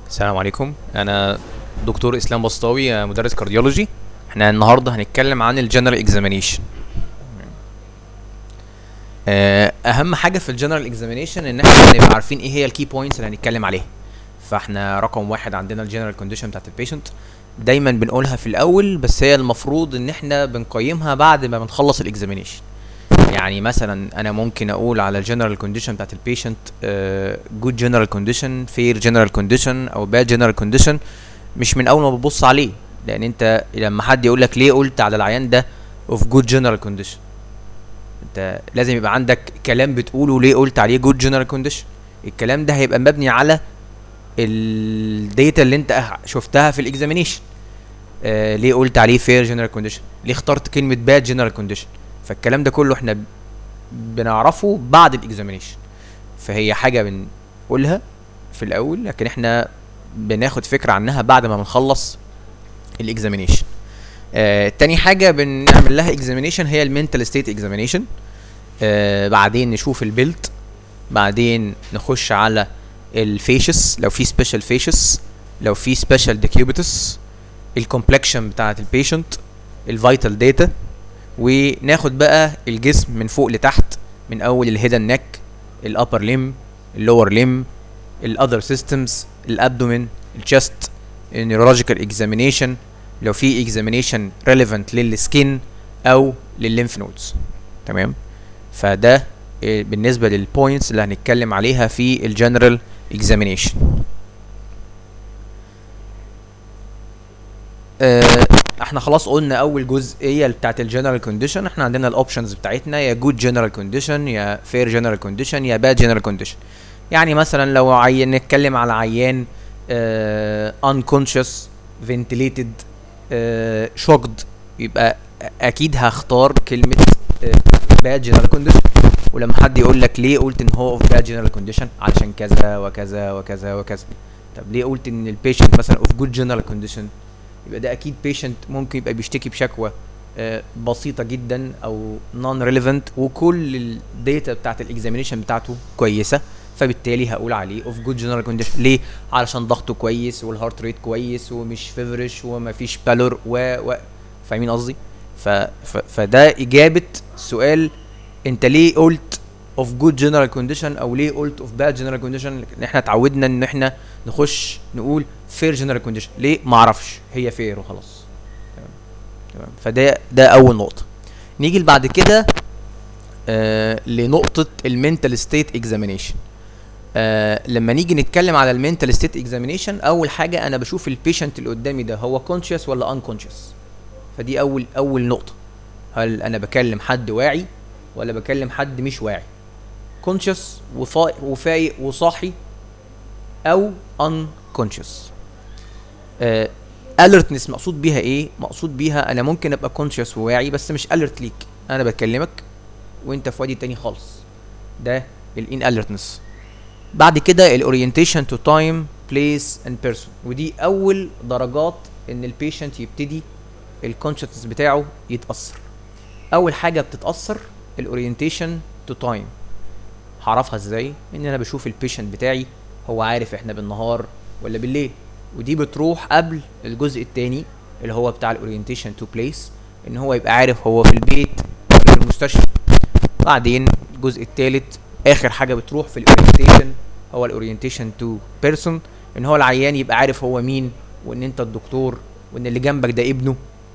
السلام عليكم انا دكتور اسلام بسطاوي آه، مدرس كارديولوجي احنا النهارده هنتكلم عن الجنرال اكزامينيشن اهم حاجه في الجنرال اكزامينيشن ان احنا نبقى عارفين ايه هي الكي بوينتس اللي هنتكلم عليها فاحنا رقم واحد عندنا الجنرال كونديشن بتاعت البيشنت دايما بنقولها في الاول بس هي المفروض ان احنا بنقيمها بعد ما بنخلص الاكزامينيشن يعني مثلا انا ممكن اقول على الجنرال كونديشن بتاعت البيشنت جود جنرال كونديشن فير جنرال كونديشن او باد جنرال كونديشن مش من اول ما بتبص عليه لان انت لما حد يقول لك ليه قلت على العيان ده اوف جود جنرال كونديشن انت لازم يبقى عندك كلام بتقوله ليه قلت عليه جود جنرال كونديشن الكلام ده هيبقى مبني على الداتا اللي انت أح- شفتها في الاكزامينيشن آه ليه قلت عليه فير جنرال كونديشن ليه اخترت كلمه باد جنرال كونديشن فالكلام ده كله احنا ب- بنعرفه بعد الاكزامينيشن فهي حاجه بنقولها في الاول لكن احنا بناخد فكره عنها بعد ما بنخلص الاكزامينيشن آه تاني حاجه بنعمل لها اكزامينيشن هي المنتال ستيت اكزامينيشن آه بعدين نشوف البيلت بعدين نخش على الفيشس لو في سبيشال فيشس لو في سبيشال ديكيوبيتس الكومبلكشن بتاعت البيشنت الفيتال داتا وناخد بقى الجسم من فوق لتحت من اول الهيدن نيك الابر ليم اللور ليم الاذر سيستمز الابدومين الشست النيورولوجيكال اكزامينيشن لو في اكزامينيشن ريليفنت للسكين او للليمف نودز تمام فده آه، بالنسبه للبوينتس اللي هنتكلم عليها في الجنرال اكزامينيشن آه، احنا خلاص قلنا اول جزئيه بتاعت الجنرال كونديشن احنا عندنا الاوبشنز بتاعتنا يا جود جنرال كونديشن يا فير جنرال كونديشن يا باد جنرال كونديشن يعني مثلا لو عين نتكلم على عيان انكونشس فنتليتد شوكد يبقى اكيد هختار كلمه باد جنرال كونديشن ولما حد يقول لك ليه قلت ان هو اوف باد جنرال كونديشن علشان كذا وكذا وكذا وكذا طب ليه قلت ان البيشنت مثلا اوف جود جنرال كونديشن يبقى ده اكيد بيشنت ممكن يبقى بيشتكي بشكوى آه، بسيطه جدا او نون ريليفنت وكل الداتا بتاعت الاكزامينيشن بتاعته كويسه فبالتالي هقول عليه اوف جود جنرال كونديشن ليه علشان ضغطه كويس والهارت ريت كويس ومش فيفرش وما فيش بالور و, و فاهمين قصدي ف... ف... فده اجابه سؤال انت ليه قلت اوف جود جنرال كونديشن او ليه قلت اوف باد جنرال كونديشن احنا اتعودنا ان احنا نخش نقول فير جنرال كونديشن ليه ما اعرفش هي فير وخلاص تمام تمام فده ده اول نقطه نيجي اللي بعد كده آه لنقطه المنتال ستيت اكزامينيشن آه لما نيجي نتكلم على المنتال ستيت اكزامينيشن اول حاجه انا بشوف البيشنت اللي قدامي ده هو كونشس ولا انكونشس فدي اول اول نقطه هل انا بكلم حد واعي ولا بكلم حد مش واعي كونشس وفايق وصاحي او unconscious آه alertness مقصود بيها ايه مقصود بيها انا ممكن ابقى conscious وواعي بس مش alert ليك انا بكلمك وانت في وادي تاني خالص ده الان alertness بعد كده الاورينتيشن تو تايم بليس اند بيرسون ودي اول درجات ان البيشنت يبتدي الكونشسنس بتاعه يتاثر اول حاجه بتتاثر الاورينتيشن تو تايم هعرفها ازاي ان انا بشوف البيشنت بتاعي هو عارف احنا بالنهار ولا بالليل ودي بتروح قبل الجزء التاني اللي هو بتاع الاورينتيشن تو بليس ان هو يبقى عارف هو في البيت ولا في المستشفى بعدين الجزء التالت اخر حاجه بتروح في الاورينتيشن هو الاورينتيشن تو بيرسون ان هو العيان يبقى عارف هو مين وان انت الدكتور وان اللي جنبك ده ابنه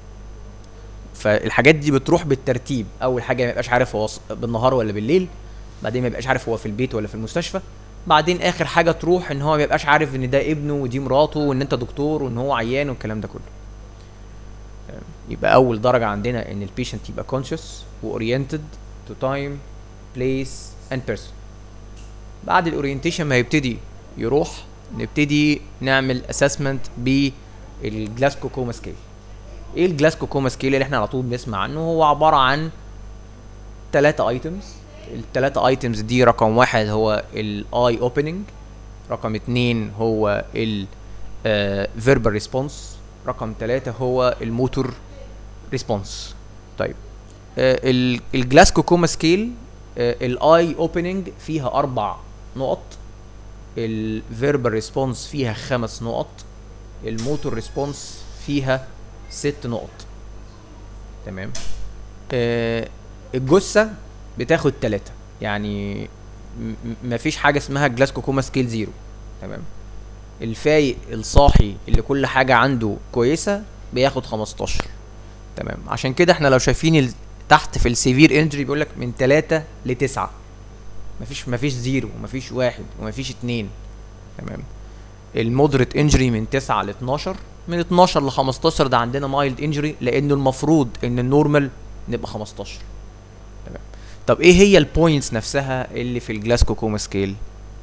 فالحاجات دي بتروح بالترتيب اول حاجه ما يبقاش عارف هو ص- بالنهار ولا بالليل بعدين ما يبقاش عارف هو في البيت ولا في المستشفى بعدين اخر حاجه تروح ان هو ما يبقاش عارف ان ده ابنه ودي مراته وان انت دكتور وان هو عيان والكلام ده كله تمام. يبقى اول درجه عندنا ان البيشنت يبقى conscious واورينتد تو تايم بليس اند بيرسون بعد الاورينتيشن ما يبتدي يروح نبتدي نعمل اسسمنت بالجلاسكو كوما سكيل ايه الجلاسكو كوما سكيل اللي احنا على طول بنسمع عنه هو عباره عن ثلاثة ايتمز الثلاثة ايتمز دي رقم واحد هو الاي اوبننج رقم اتنين هو ال فيربال ريسبونس رقم ثلاثة هو الموتور ريسبونس طيب الجلاسكو كوما سكيل الاي اوبننج فيها اربع نقط الفيربال ريسبونس فيها خمس نقط الموتور ريسبونس فيها ست نقط تمام آه الجثه بتاخد تلاتة يعني م- م- مفيش حاجه اسمها جلاسكو كوما سكيل زيرو تمام الفايق الصاحي اللي كل حاجه عنده كويسه بياخد 15 تمام عشان كده احنا لو شايفين ال- تحت في السيفير انجري بيقول لك من 3 ل 9 مفيش مفيش زيرو ومفيش واحد ومفيش اتنين تمام المودريت انجري من 9 ل 12 من 12 ل 15 ده عندنا مايلد انجري لانه المفروض ان النورمال نبقى 15 تمام طب ايه هي البوينتس نفسها اللي في الجلاسكو كوما سكيل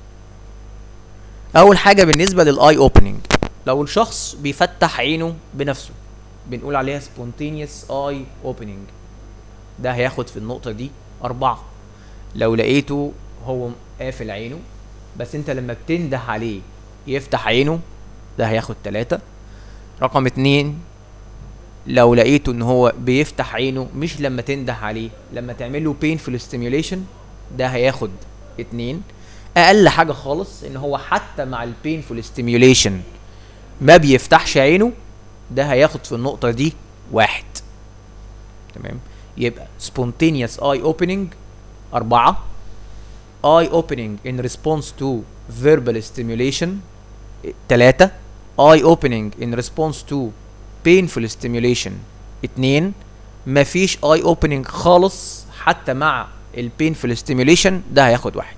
اول حاجه بالنسبه للاي اوبننج لو الشخص بيفتح عينه بنفسه بنقول عليها spontaneous eye opening ده هياخد في النقطة دي أربعة لو لقيته هو قافل عينه بس انت لما بتنده عليه يفتح عينه ده هياخد تلاتة رقم اتنين لو لقيته ان هو بيفتح عينه مش لما تنده عليه لما تعمل له painful stimulation ده هياخد اتنين اقل حاجة خالص ان هو حتى مع ال painful stimulation ما بيفتحش عينه ده هياخد في النقطة دي واحد تمام يبقى spontaneous eye opening أربعة eye opening in response to verbal stimulation تلاتة eye opening in response to painful stimulation اتنين مفيش eye opening خالص حتى مع ال painful stimulation ده هياخد واحد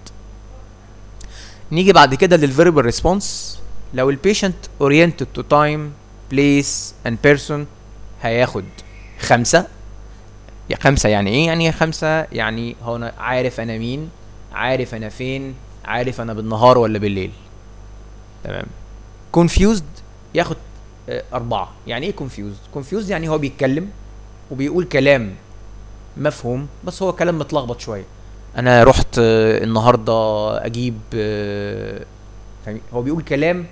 نيجي بعد كده للverbal response لو البيشنت oriented to time place and person هياخد خمسة يا خمسة يعني ايه يعني خمسة يعني هو انا عارف انا مين عارف انا فين عارف انا بالنهار ولا بالليل تمام confused ياخد آه، أربعة يعني ايه confused confused يعني هو بيتكلم وبيقول كلام مفهوم بس هو كلام متلخبط شوية انا رحت آه، النهاردة اجيب آه، فاهمين؟ هو بيقول كلام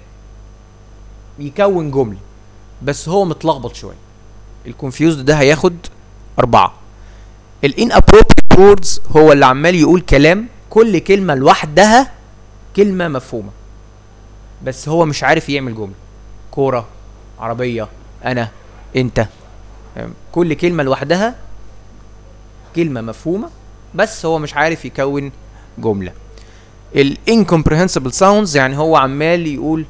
يكون جملة بس هو متلخبط شوية الكونفيوزد ده هياخد أربعة الان appropriate words هو اللي عمال يقول كلام كل كلمة لوحدها كلمة مفهومة بس هو مش عارف يعمل جملة كورة عربية أنا أنت فاهم؟ كل كلمة لوحدها كلمة مفهومة بس هو مش عارف يكون جملة ال incomprehensible sounds يعني هو عمال يقول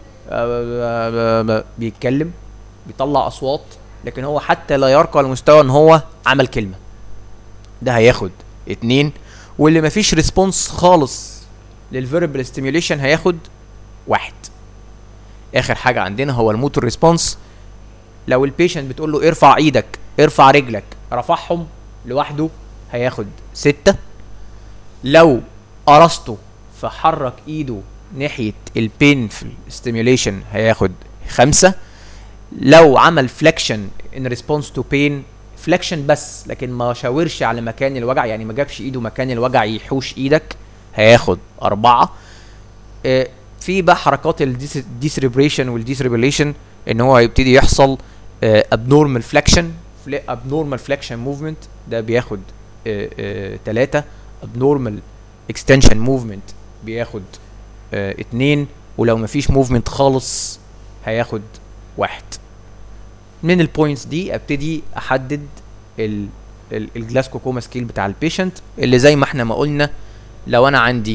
بيتكلم بيطلع اصوات لكن هو حتى لا يرقى لمستوى ان هو عمل كلمه ده هياخد اتنين واللي مفيش ريسبونس خالص للفيربال ستيميوليشن هياخد واحد اخر حاجه عندنا هو الموتور ريسبونس لو البيشنت بتقول له ارفع ايدك ارفع رجلك رفعهم لوحده هياخد ستة لو قرصته فحرك ايده ناحية البينفل ستيميوليشن هياخد خمسة لو عمل فليكشن ان ريسبونس تو بين فليكشن بس لكن ما شاورش على مكان الوجع يعني ما جابش ايده مكان الوجع يحوش ايدك هياخد أربعة آه، في بقى حركات الديسريبريشن والديسريبريشن ان هو هيبتدي يحصل ابنورمال فليكشن ابنورمال فليكشن موفمنت ده بياخد ثلاثة ابنورمال اكستنشن موفمنت بياخد آه، اتنين ولو مفيش موفمنت خالص هياخد واحد من البوينتس دي ابتدي احدد ال ال- الجلاسكو كوما سكيل بتاع البيشنت اللي زي ما احنا ما قلنا لو انا عندي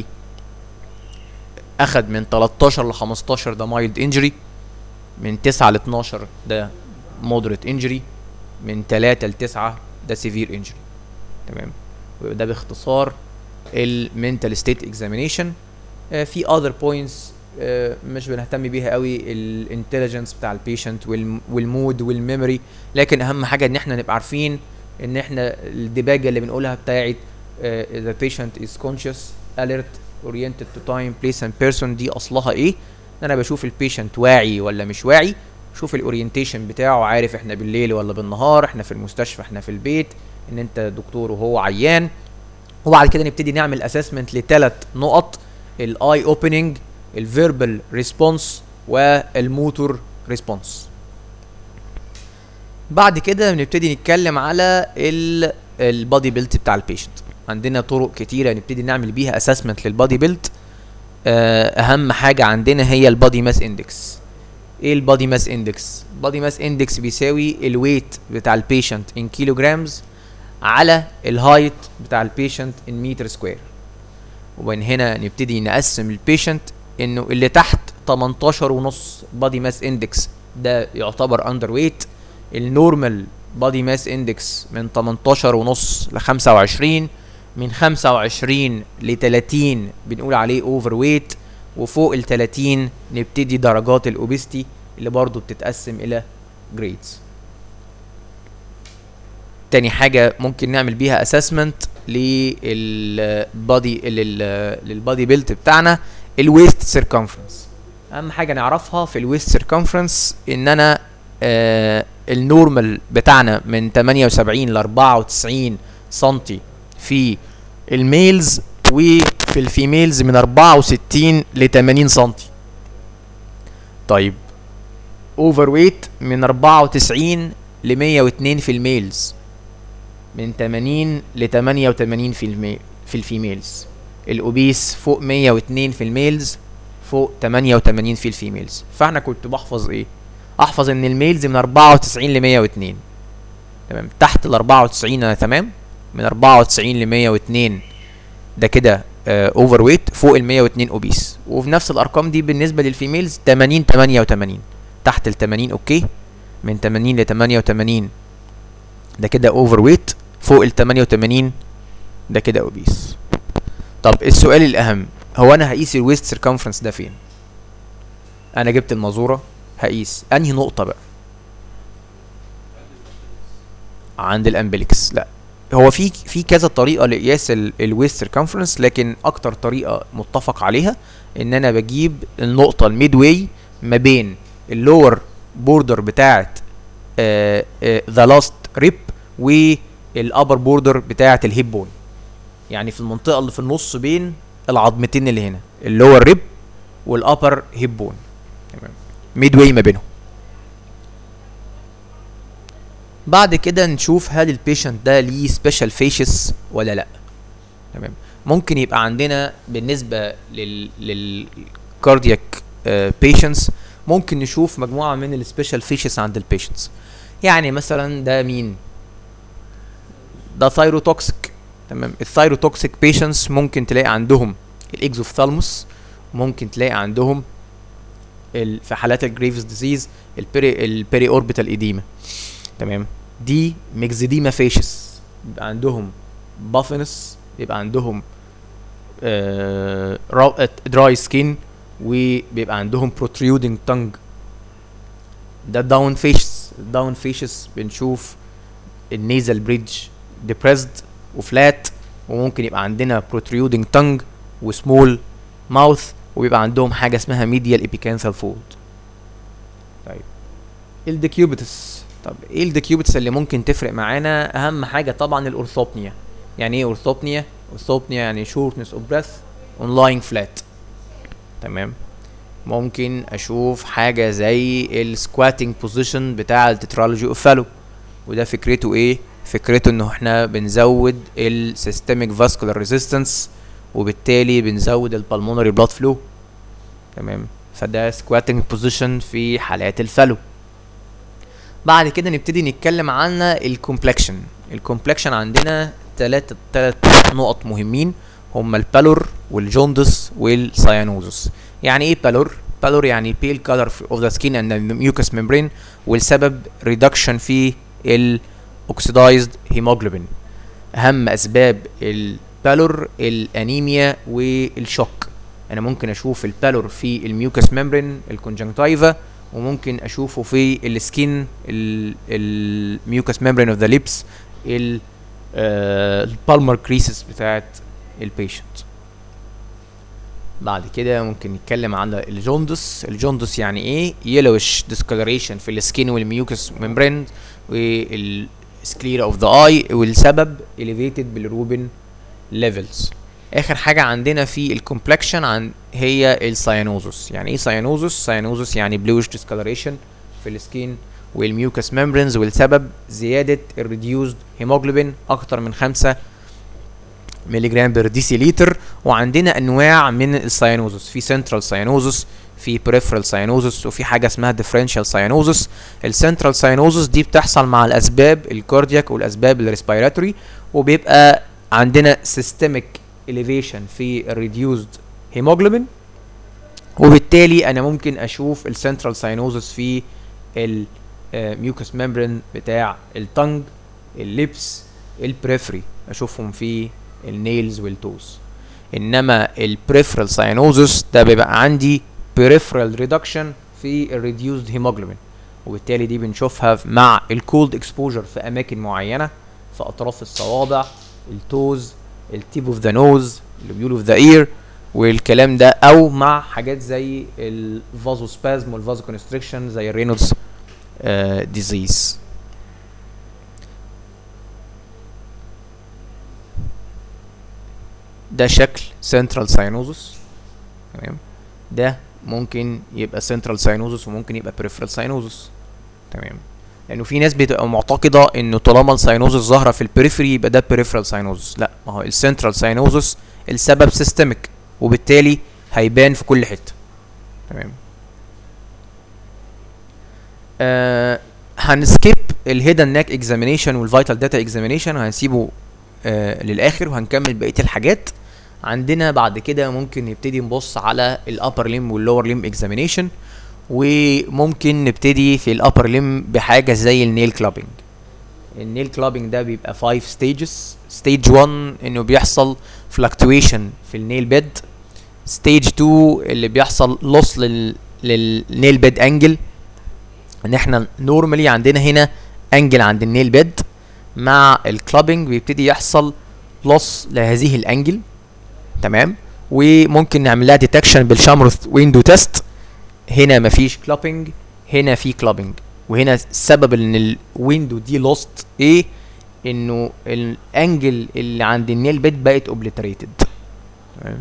اخد من 13 ل 15 ده مايلد انجري من 9 ل 12 ده مودريت انجري من 3 ل 9 ده سيفير انجري تمام وده باختصار المنتال ستيت اكزامينيشن في other points آه، مش بنهتم بيها قوي الانتليجنس بتاع البيشنت والمود والميموري لكن اهم حاجه ان احنا نبقى عارفين ان احنا الدباجه اللي بنقولها بتاعت آه، the patient is conscious alert oriented to time place and person دي اصلها ايه ان انا بشوف البيشنت واعي ولا مش واعي شوف الاورينتيشن بتاعه عارف احنا بالليل ولا بالنهار احنا في المستشفى احنا في البيت ان انت دكتور وهو عيان وبعد كده نبتدي نعمل اسسمنت لثلاث نقط الاي اوبننج الفيربال ريسبونس والموتور ريسبونس بعد كده بنبتدي نتكلم على البادي بيلت بتاع البيشنت عندنا طرق كتيره نبتدي نعمل بيها اسسمنت للبادي بيلت آه، اهم حاجه عندنا هي البادي ماس اندكس ايه البادي ماس اندكس البادي ماس اندكس بيساوي الويت بتاع البيشنت ان كيلو جرامز على الهايت بتاع البيشنت ان متر سكوير ومن هنا نبتدي نقسم البيشنت انه اللي تحت 18 ونص بادي ماس اندكس ده يعتبر اندر ويت النورمال بادي ماس اندكس من 18 ونص ل 25 من 25 ل 30 بنقول عليه اوفر ويت وفوق ال 30 نبتدي درجات الاوبستي اللي برضو بتتقسم الى جريدز تاني حاجة ممكن نعمل بيها اسسمنت للبادي للبادي بيلت بتاعنا الويست سيركمفرنس اهم حاجة نعرفها في الويست سيركمفرنس ان انا آه النورمال بتاعنا من 78 ل 94 سنتي في الميلز وفي الفيميلز من 64 ل 80 سنتي طيب اوفر ويت من 94 ل 102 في الميلز من 80 ل 88 في المي في الفيميلز الاوبيس فوق 102 في الميلز فوق 88 في الفيميلز فاحنا كنت بحفظ ايه احفظ ان الميلز من 94 ل 102 تمام تحت ال 94 انا تمام من 94 ل 102 ده كده اوفر ويت فوق ال 102 اوبيس وفي نفس الارقام دي بالنسبه للفيميلز 80 88 تحت ال 80 اوكي من 80 ل 88 ده كده اوفر ويت فوق ال 88 ده كده اوبيس طب السؤال الاهم هو انا هقيس الويست سيركمفرنس ده فين انا جبت المازوره هقيس انهي نقطه بقى عند الامبليكس لا هو في في كذا طريقه لقياس الويست سيركمفرنس لكن اكتر طريقه متفق عليها ان انا بجيب النقطه الميد واي ما بين اللور بوردر بتاعه ذا لاست ريب والابر بوردر بتاعه الهيب بون يعني في المنطقه اللي في النص بين العظمتين اللي هنا اللور ريب والابر هيب بون تمام ميد واي ما بينهم بعد كده نشوف هل البيشنت ده ليه سبيشال فيشس ولا لا تمام ممكن يبقى عندنا بالنسبه لل للكاردياك بيشنتس ممكن نشوف مجموعه من السبيشال فيشس عند البيشنتس يعني مثلا ده مين ده ثايروتوكسيك تمام الثايروتوكسيك بيشنتس ممكن تلاقي عندهم الاكزوفثالموس ممكن تلاقي عندهم ال في حالات الجريفز ديزيز البيري البيري اوربيتال ايديما تمام دي ميكزيديما فيشس بيبقى عندهم بافنس بيبقى عندهم دراي سكين وبيبقى عندهم protruding tongue ده داون فيشس الداون فيشس بنشوف النيزل بريدج depressed وفلات وممكن يبقى عندنا protruding tongue وسمول ماوث وبيبقى عندهم حاجه اسمها medial epicantral fold طيب الديكيوبيتس طب ايه الديكيوبيتس اللي ممكن تفرق معانا اهم حاجه طبعا الاورثوبنيا يعني ايه اورثوبنيا اورثوبنيا يعني shortness of breath on lying flat تمام ممكن اشوف حاجه زي السكواتنج بوزيشن بتاع التترالوجي اوف فالو وده فكرته ايه فكرته انه احنا بنزود السيستميك فاسكولار ريزيستنس وبالتالي بنزود البلمونري بلاد فلو تمام فده سكواتنج بوزيشن في حالات الفالو بعد كده نبتدي نتكلم عن الكومبلكشن الكومبلكشن عندنا ثلاث ثلاث نقط مهمين هما البالور والجوندس والسيانوزس يعني ايه بالور بالور يعني pale color of the skin and the mucous membrane والسبب reduction في الاوكسيدايزد هيموجلوبين اهم اسباب البالور الانيميا والشوك انا ممكن اشوف البالور في الميوكس ممبرين الكونجنكتيفا وممكن اشوفه في السكين الميوكس ممبرين اوف ذا ليبس البالمر كريسس بتاعت البيشنت بعد كده ممكن نتكلم عن الجوندس الجوندس يعني ايه يلوش discoloration في السكين والميوكس ممبرين والسكليرا اوف ذا اي والسبب elevated بالروبين ليفلز اخر حاجه عندنا في الكومبلكشن عن هي الساينوزس يعني ايه ساينوزس ساينوزس يعني بلوش discoloration في السكين والميوكس ممبرينز والسبب زياده الريديوزد هيموجلوبين اكتر من خمسة ملي جرام بير ديسيليتر وعندنا انواع من الساينوزس في سنترال ساينوزس في بريفرال ساينوزس وفي حاجه اسمها ديفرنشال ساينوزس السنترال ساينوزس دي بتحصل مع الاسباب الكاردياك والاسباب الريسبيراتوري وبيبقى عندنا سيستميك elevation في الريديوزد هيموجلوبين وبالتالي انا ممكن اشوف السنترال ساينوزس في الميوكس ممبرين بتاع التنج اللبس البريفري اشوفهم في النيلز والتوز انما البريفرال ساينوزس ده بيبقى عندي peripheral reduction في الريديوزد هيموجلوبين وبالتالي دي بنشوفها مع الكولد اكسبوجر في اماكن معينه في اطراف الصوابع التوز التيب اوف ذا نوز اللي اوف ذا اير والكلام ده او مع حاجات زي الفازو سبازم والفازو كونستريكشن زي الرينولدز ديزيز ده شكل سنترال ساينوزس تمام ده ممكن يبقى سنترال ساينوزس وممكن يبقى بريفرال ساينوزس تمام لانه في ناس بتبقى معتقده انه طالما الساينوزس ظاهره في البريفري يبقى ده بريفرال ساينوزس لا ما هو السنترال ساينوزس السبب سيستميك وبالتالي هيبان في كل حته تمام آه هنسكيب الهيدن ناك اكزامينيشن والفيتال داتا اكزامينيشن وهنسيبه آه للاخر وهنكمل بقيه الحاجات عندنا بعد كده ممكن نبتدي نبص على الابر ليم واللور ليم اكزامينيشن وممكن نبتدي في الابر ليم بحاجه زي النيل كلابنج النيل كلابنج ده بيبقى 5 ستيجز ستيج 1 انه بيحصل فلكتويشن في النيل بيد ستيج 2 اللي بيحصل لوس لل للنيل بيد انجل ان احنا نورمالي عندنا هنا انجل عند النيل بيد مع الكلابنج بيبتدي يحصل لوس لهذه الانجل تمام وممكن نعمل لها ديتكشن بالشامروث ويندو تيست هنا مفيش كلابنج هنا في كلابنج وهنا السبب ان الويندو دي لوست ايه انه الانجل اللي عند النيل بيت بقت اوبليتريتد تمام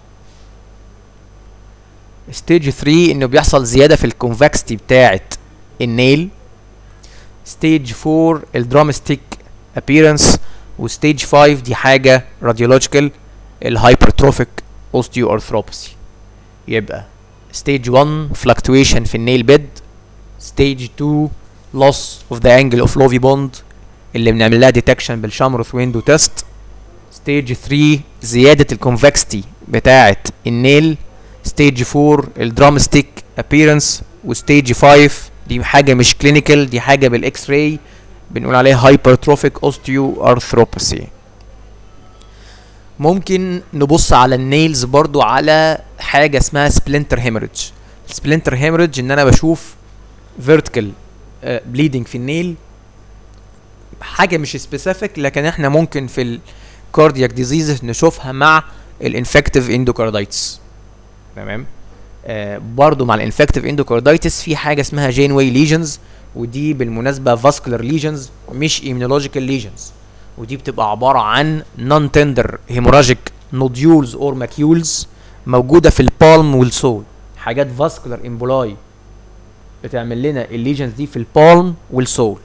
ستيج 3 انه بيحصل زياده في الكونفكستي بتاعه النيل ستيج 4 الدرامستيك ابييرنس وستيج 5 دي حاجه راديولوجيكال الهايبرتروفيك اوستيوارثروباسي يبقى ستيج 1 fluctuation في النيل بيد ستيج 2 loss of the angle of lovey bond اللي بنعمل لها ديتكشن بالشامروث ويندو تيست ستيج 3 زياده الكونفكستي بتاعه النيل ستيج 4 الدرامستيك ابييرنس وستيج 5 دي حاجه مش كلينيكال دي حاجه بالاكس راي بنقول عليها هايبرتروفيك اوستيو ارثروباسي ممكن نبص على النيلز برضو على حاجه اسمها سبلنتر هيموريدج سبلنتر هيموريدج ان انا بشوف فيرتيكال بليدنج في النيل حاجه مش سبيسيفيك لكن احنا ممكن في الكاردياك ديزيز نشوفها مع الانفكتيف اندوكاردايتس تمام آه برضو مع الانفكتيف اندوكاردايتس في حاجه اسمها جين واي ليجنز ودي بالمناسبه فاسكولار ليجنز مش ايمينولوجيكال ليجنز ودي بتبقى عباره عن نون تندر هيموراجيك نوديولز اور ماكيولز موجوده في البالم والسول حاجات فاسكولار امبولاي بتعمل لنا الليجنز دي في البالم والسول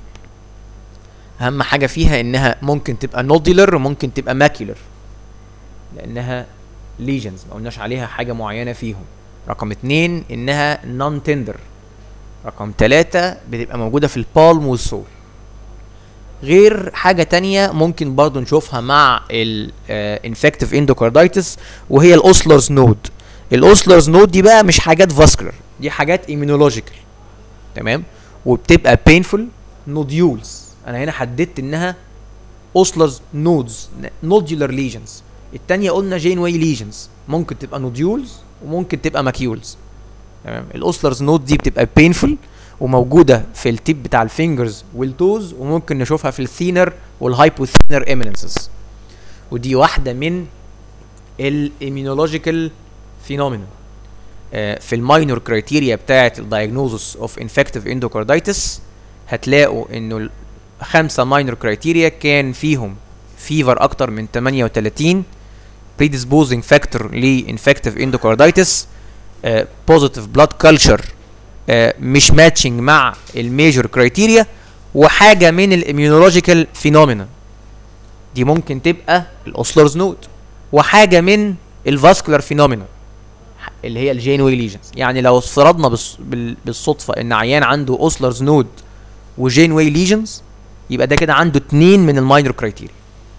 اهم حاجه فيها انها ممكن تبقى نوديلر وممكن تبقى ماكيولر لانها ليجنز ما قلناش عليها حاجه معينه فيهم رقم اتنين انها نون تندر رقم تلاتة بتبقى موجودة في البالم والسول غير حاجه تانية ممكن برضو نشوفها مع الانفكتيف اندوكاردايتس وهي الاوسلرز نود الاوسلرز نود دي بقى مش حاجات فاسكولار دي حاجات ايمينولوجيكال تمام وبتبقى بينفول نوديولز انا هنا حددت انها اوسلرز نودز نودولار ليجنز التانية قلنا جين واي ليجنز ممكن تبقى نوديولز وممكن تبقى ماكيولز تمام الاوسلرز نود دي بتبقى بينفول وموجوده في التيب بتاع الفينجرز والتوز وممكن نشوفها في الثينر والهايبوثينر ايميننسز ودي واحده من الامينولوجيكال فينومينا في الماينور كرايتيريا بتاعه الدايجنوزس اوف انفكتيف اندوكاردايتس هتلاقوا انه خمسه ماينور كرايتيريا كان فيهم فيفر اكتر من 38 predisposing factor لانفكتيف اندوكاردايتس بوزيتيف بلاد كلتشر مش ماتشنج مع الميجور كرايتيريا وحاجه من الاميونولوجيكال فينومينا دي ممكن تبقى الاوسلرز نود وحاجه من الفاسكولار فينومينا اللي هي الجين واي ليجنز يعني لو افترضنا بالص- بال- بالصدفه ان عيان عنده اوسلرز نود وجين واي ليجنز يبقى ده كده عنده اتنين من الماينر كرايتيريا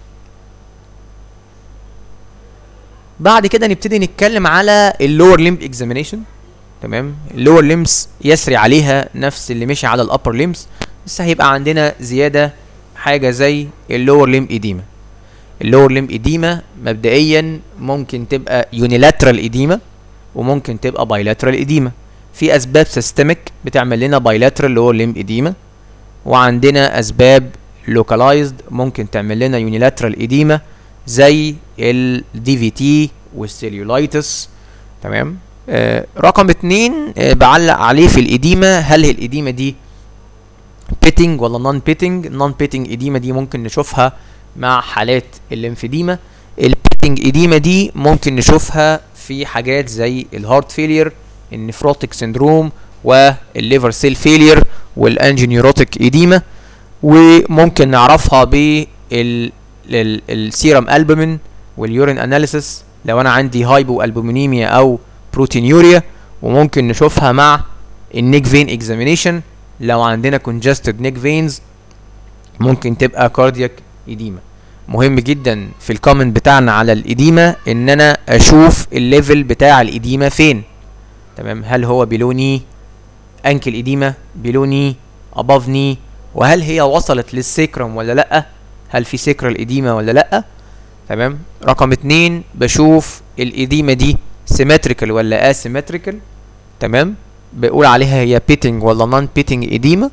بعد كده نبتدي نتكلم على اللور ليمب اكزامينيشن تمام اللور ليمز يسري عليها نفس اللي مشي على الابر ليمز بس هيبقى عندنا زياده حاجه زي اللور ليمب ايديما اللور ليمب ايديما مبدئيا ممكن تبقى يونيلاترال ايديما وممكن تبقى بايلاترال ايديما في اسباب سيستميك بتعمل لنا بايلاترال لور ليمب ايديما وعندنا اسباب لوكالايزد ممكن تعمل لنا يونيلاترال ايديما زي الدي في تي والسيليولايتس تمام آه رقم اتنين آه بعلق عليه في الإديمة هل هي الإديمة دي بيتنج ولا نون بيتنج نون بيتنج إديمة دي ممكن نشوفها مع حالات الليمفيديما البيتنج إديمة دي ممكن نشوفها في حاجات زي الهارت فيلير النفروتيك سيندروم والليفر سيل فيلير والانجينيوروتيك إديمة وممكن نعرفها بال السيرم البومين واليورين اناليسيس لو انا عندي هايبو البومينيميا او بروتينيوريا وممكن نشوفها مع النيك فين اكزامينيشن لو عندنا كونجستد نيك فينز ممكن تبقى كاردياك ايديما مهم جدا في الكومنت بتاعنا على الإديمة ان انا اشوف الليفل بتاع الإديمة فين تمام هل هو بيلوني انكل إديمة بيلوني above knee وهل هي وصلت للسيكرم ولا لا هل في سيكرال إديمة ولا لا تمام رقم اتنين بشوف الإديمة دي سيمتريكال ولا asymmetrical تمام بقول عليها هي بيتنج ولا نون بيتنج إديمة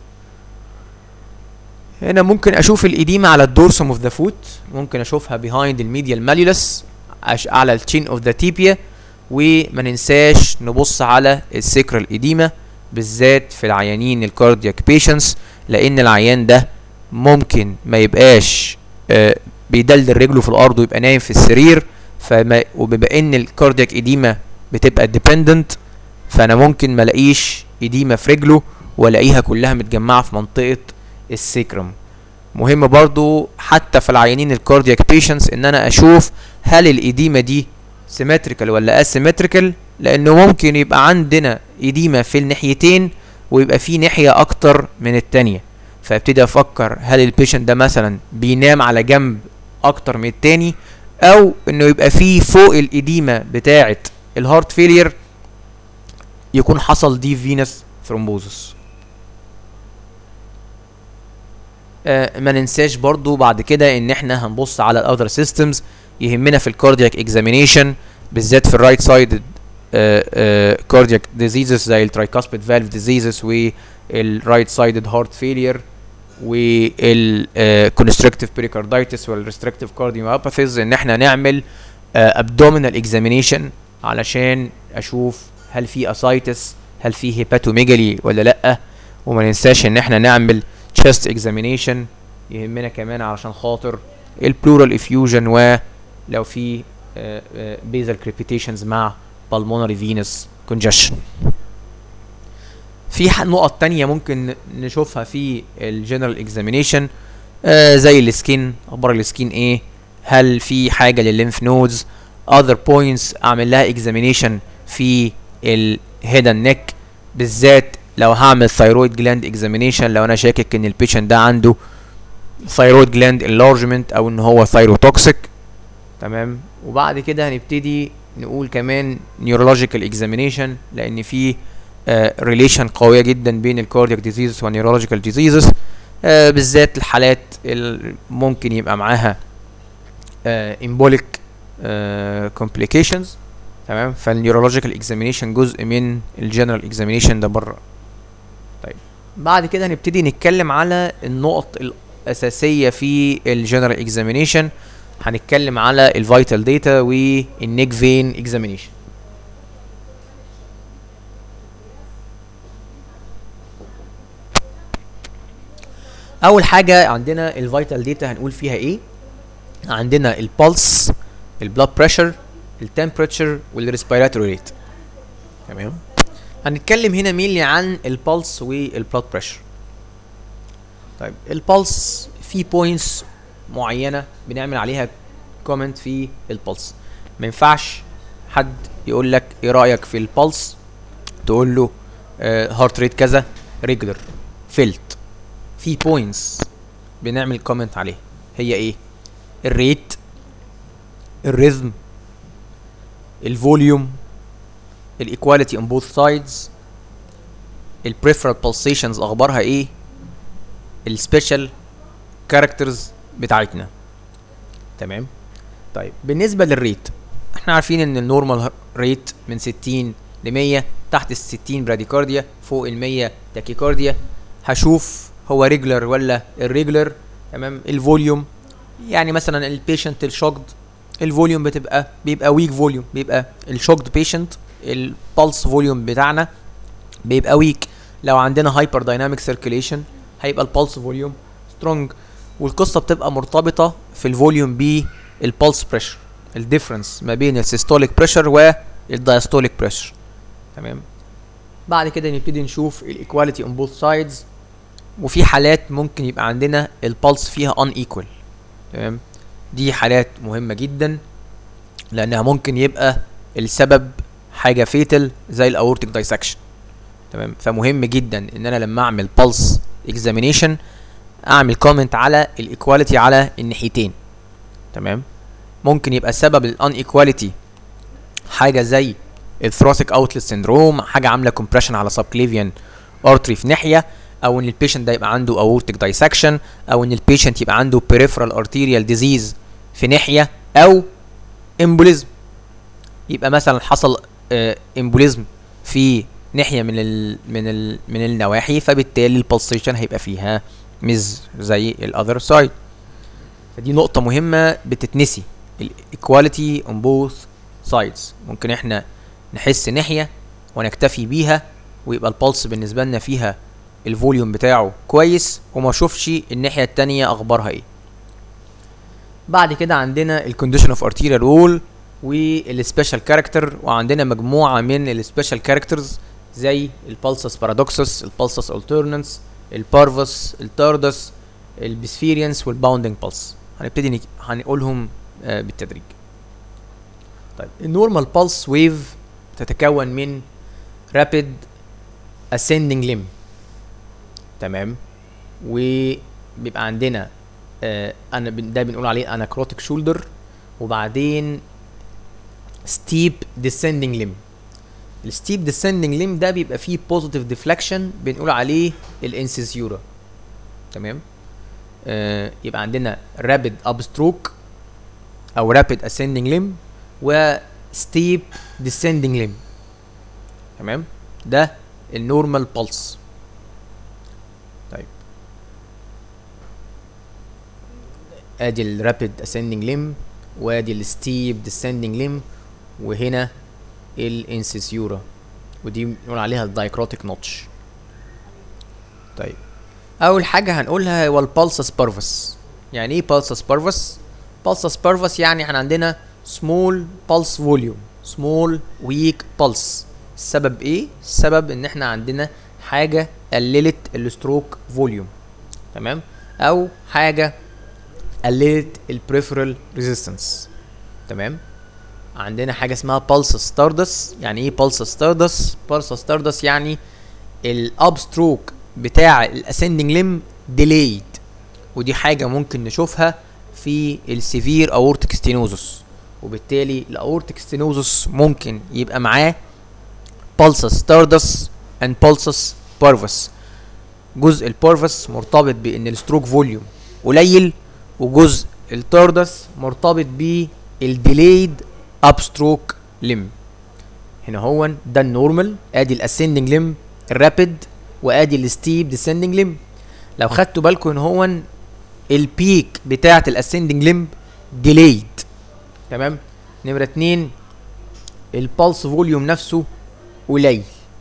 هنا ممكن اشوف الإديمة على الدورسوم اوف ذا فوت ممكن اشوفها behind الميديال ماليولس على التشين اوف ذا تيبيا وما ننساش نبص على السيكرال إديمة بالذات في العيانين الكاردياك بيشنس لان العيان ده ممكن ما يبقاش آه بيدلدل رجله في الارض ويبقى نايم في السرير فما وبما ان الكاردياك إديمة بتبقى ديبندنت فانا ممكن ما الاقيش إديمة في رجله والاقيها كلها متجمعة في منطقة السيكرم مهم برضو حتى في العيانين الكاردياك بيشنس ان انا اشوف هل الإديمة دي سيمتريكال ولا اسيمتريكال لانه ممكن يبقى عندنا إديمة في الناحيتين ويبقى في ناحية اكتر من التانية فابتدي افكر هل البيشنت ده مثلا بينام على جنب اكتر من التاني او انه يبقى فيه فوق الإديمة بتاعة الهارت فيلير يكون حصل دي فينس ثرومبوزس آه ما ننساش برضو بعد كده ان احنا هنبص على الاذر سيستمز يهمنا في الكاردياك اكزامينيشن بالذات في الرايت سايد كاردياك ديزيزز زي الترايكاسبيد فالف ديزيزز والرايت سايدد هارت فيلير والكونستركتيف بريكاردايتس والريستريكتيف كارديوميوباثيز ان احنا نعمل ابدومينال اكزامينيشن علشان اشوف هل في اسايتس هل في هيباتوميجالي ولا لا وما ننساش ان احنا نعمل chest examination يهمنا كمان علشان خاطر البلورال افيوجن ولو في بيزل كريبيتيشنز مع pulmonary venous congestion في نقط تانية ممكن نشوفها في الجنرال اكزامينيشن آه زي السكين اخبار السكين ايه هل في حاجه للليمف نودز other points اعمل لها اكزامينيشن في الهيد اند نيك بالذات لو هعمل ثايرويد جلاند اكزامينيشن لو انا شاكك ان البيشنت ده عنده ثايرويد جلاند انلارجمنت او ان هو ثايروتوكسيك تمام وبعد كده هنبتدي نقول كمان نيورولوجيكال اكزامينيشن لان في ريليشن uh, قويه جدا بين الكاردياك ديزيزز والنيورولوجيكال ديزيزز uh, بالذات الحالات اللي ممكن يبقى معاها امبوليك كومبليكيشنز تمام فالنيورولوجيكال اكزامينيشن جزء من الجنرال اكزامينيشن ده بره طيب بعد كده هنبتدي نتكلم على النقط الاساسيه في الجنرال اكزامينيشن هنتكلم على الفيتال داتا والنيك فين اكزامينيشن اول حاجه عندنا الفيتال داتا هنقول فيها ايه عندنا البلس البلاد بريشر التمبريتشر والريسبيراتوري ريت تمام هنتكلم هنا مينلي عن البلس والبلاد بريشر طيب البلس في بوينتس معينه بنعمل عليها كومنت في البلس ما ينفعش حد يقول لك ايه رايك في البلس تقول له هارت ريت كذا ريجولر فيلت في بوينتس بنعمل كومنت عليها هي ايه الريت الريزم الفوليوم الايكواليتي اون بوث سايدز البريفرال pulsations اخبارها ايه السبيشال كاركترز بتاعتنا تمام طيب بالنسبه للريت احنا عارفين ان النورمال ريت من 60 ل 100 تحت ال 60 براديكارديا فوق ال 100 تاكيكارديا هشوف هو ريجولر ولا الريجولر تمام الفوليوم يعني مثلا البيشنت الشوكد الفوليوم بتبقى بيبقى ويك فوليوم بيبقى الشوكد بيشنت البلس فوليوم بتاعنا بيبقى ويك لو عندنا هايبر دايناميك سيركيليشن هيبقى البلس فوليوم سترونج والقصه بتبقى مرتبطه في الفوليوم بالبلس بريشر الديفرنس ما بين السيستوليك بريشر والدايستوليك بريشر تمام بعد كده نبتدي نشوف الايكواليتي اون بوث سايدز وفي حالات ممكن يبقى عندنا البلس فيها ان ايكوال تمام دي حالات مهمه جدا لانها ممكن يبقى السبب حاجه فيتل زي الاورتيك دايسكشن تمام فمهم جدا ان انا لما اعمل بلس اكزامينيشن اعمل كومنت على الايكواليتي على الناحيتين تمام ممكن يبقى سبب الان ايكواليتي حاجه زي الثروسيك اوتلت سيندروم حاجه عامله كومبريشن على سبكليفيان ارتري في ناحيه او ان البيشنت ده يبقى عنده اورتيك دايسكشن او ان البيشنت يبقى عنده peripheral arterial disease في ناحيه او امبوليزم يبقى مثلا حصل امبوليزم في ناحيه من ال من ال من النواحي فبالتالي البلسيشن هيبقى فيها مش زي الاذر سايد فدي نقطه مهمه بتتنسي الايكواليتي اون بوث سايدز ممكن احنا نحس ناحيه ونكتفي بيها ويبقى البلس بالنسبه لنا فيها الفوليوم بتاعه كويس وما اشوفش الناحيه التانية اخبارها ايه بعد كده عندنا الكونديشن اوف ارتيريال وول والسبيشال كاركتر وعندنا مجموعه من السبيشال كاركترز زي البلسس بارادوكسس البلسس الترنانس البارفس التاردس البسفيرينس والباوندنج بلس هنبتدي نك... هنقولهم آه بالتدريج طيب النورمال بلس ويف تتكون من رابيد ascending limb تمام وبيبقى عندنا آه انا ده بنقول عليه اناكروتيك شولدر وبعدين ستيب descending limb الستيب descending limb ده بيبقى فيه بوزيتيف ديفليكشن بنقول عليه الانسيسيورا تمام آه يبقى عندنا رابيد اب ستروك او رابيد ascending limb وستيب descending limb تمام ده النورمال بلس طيب ادي الرابيد ascending limb وادي الستيب descending limb وهنا الانسيسيورا ودي بنقول عليها الدايكروتيك نوتش طيب اول حاجه هنقولها هو البالسس بارفس يعني ايه بالسس بارفس بالسس بارفس يعني احنا عندنا سمول بالس فوليوم سمول ويك بالس السبب ايه السبب ان احنا عندنا حاجه قللت الستروك فوليوم تمام او حاجه قللت البريفرال ريزيستنس تمام عندنا حاجه اسمها pulse ستاردس يعني ايه pulse ستاردس pulse ستاردس يعني الاب ستروك بتاع الاسندنج ليم ديليد ودي حاجه ممكن نشوفها في السيفير اورتيك ستينوزس وبالتالي الاورتيك ستينوزس ممكن يبقى معاه pulse ستاردس and pulsus parvus جزء البارفس مرتبط بان الستروك فوليوم قليل وجزء التاردس مرتبط بالديليد اب ستروك لم هنا هو ده النورمال ادي الاسندنج لم الرابيد وادي الستيب ديسندنج لم لو خدتوا بالكم ان هو البيك بتاعه الاسندنج لم ديليد تمام نمره اتنين البلس فوليوم نفسه قليل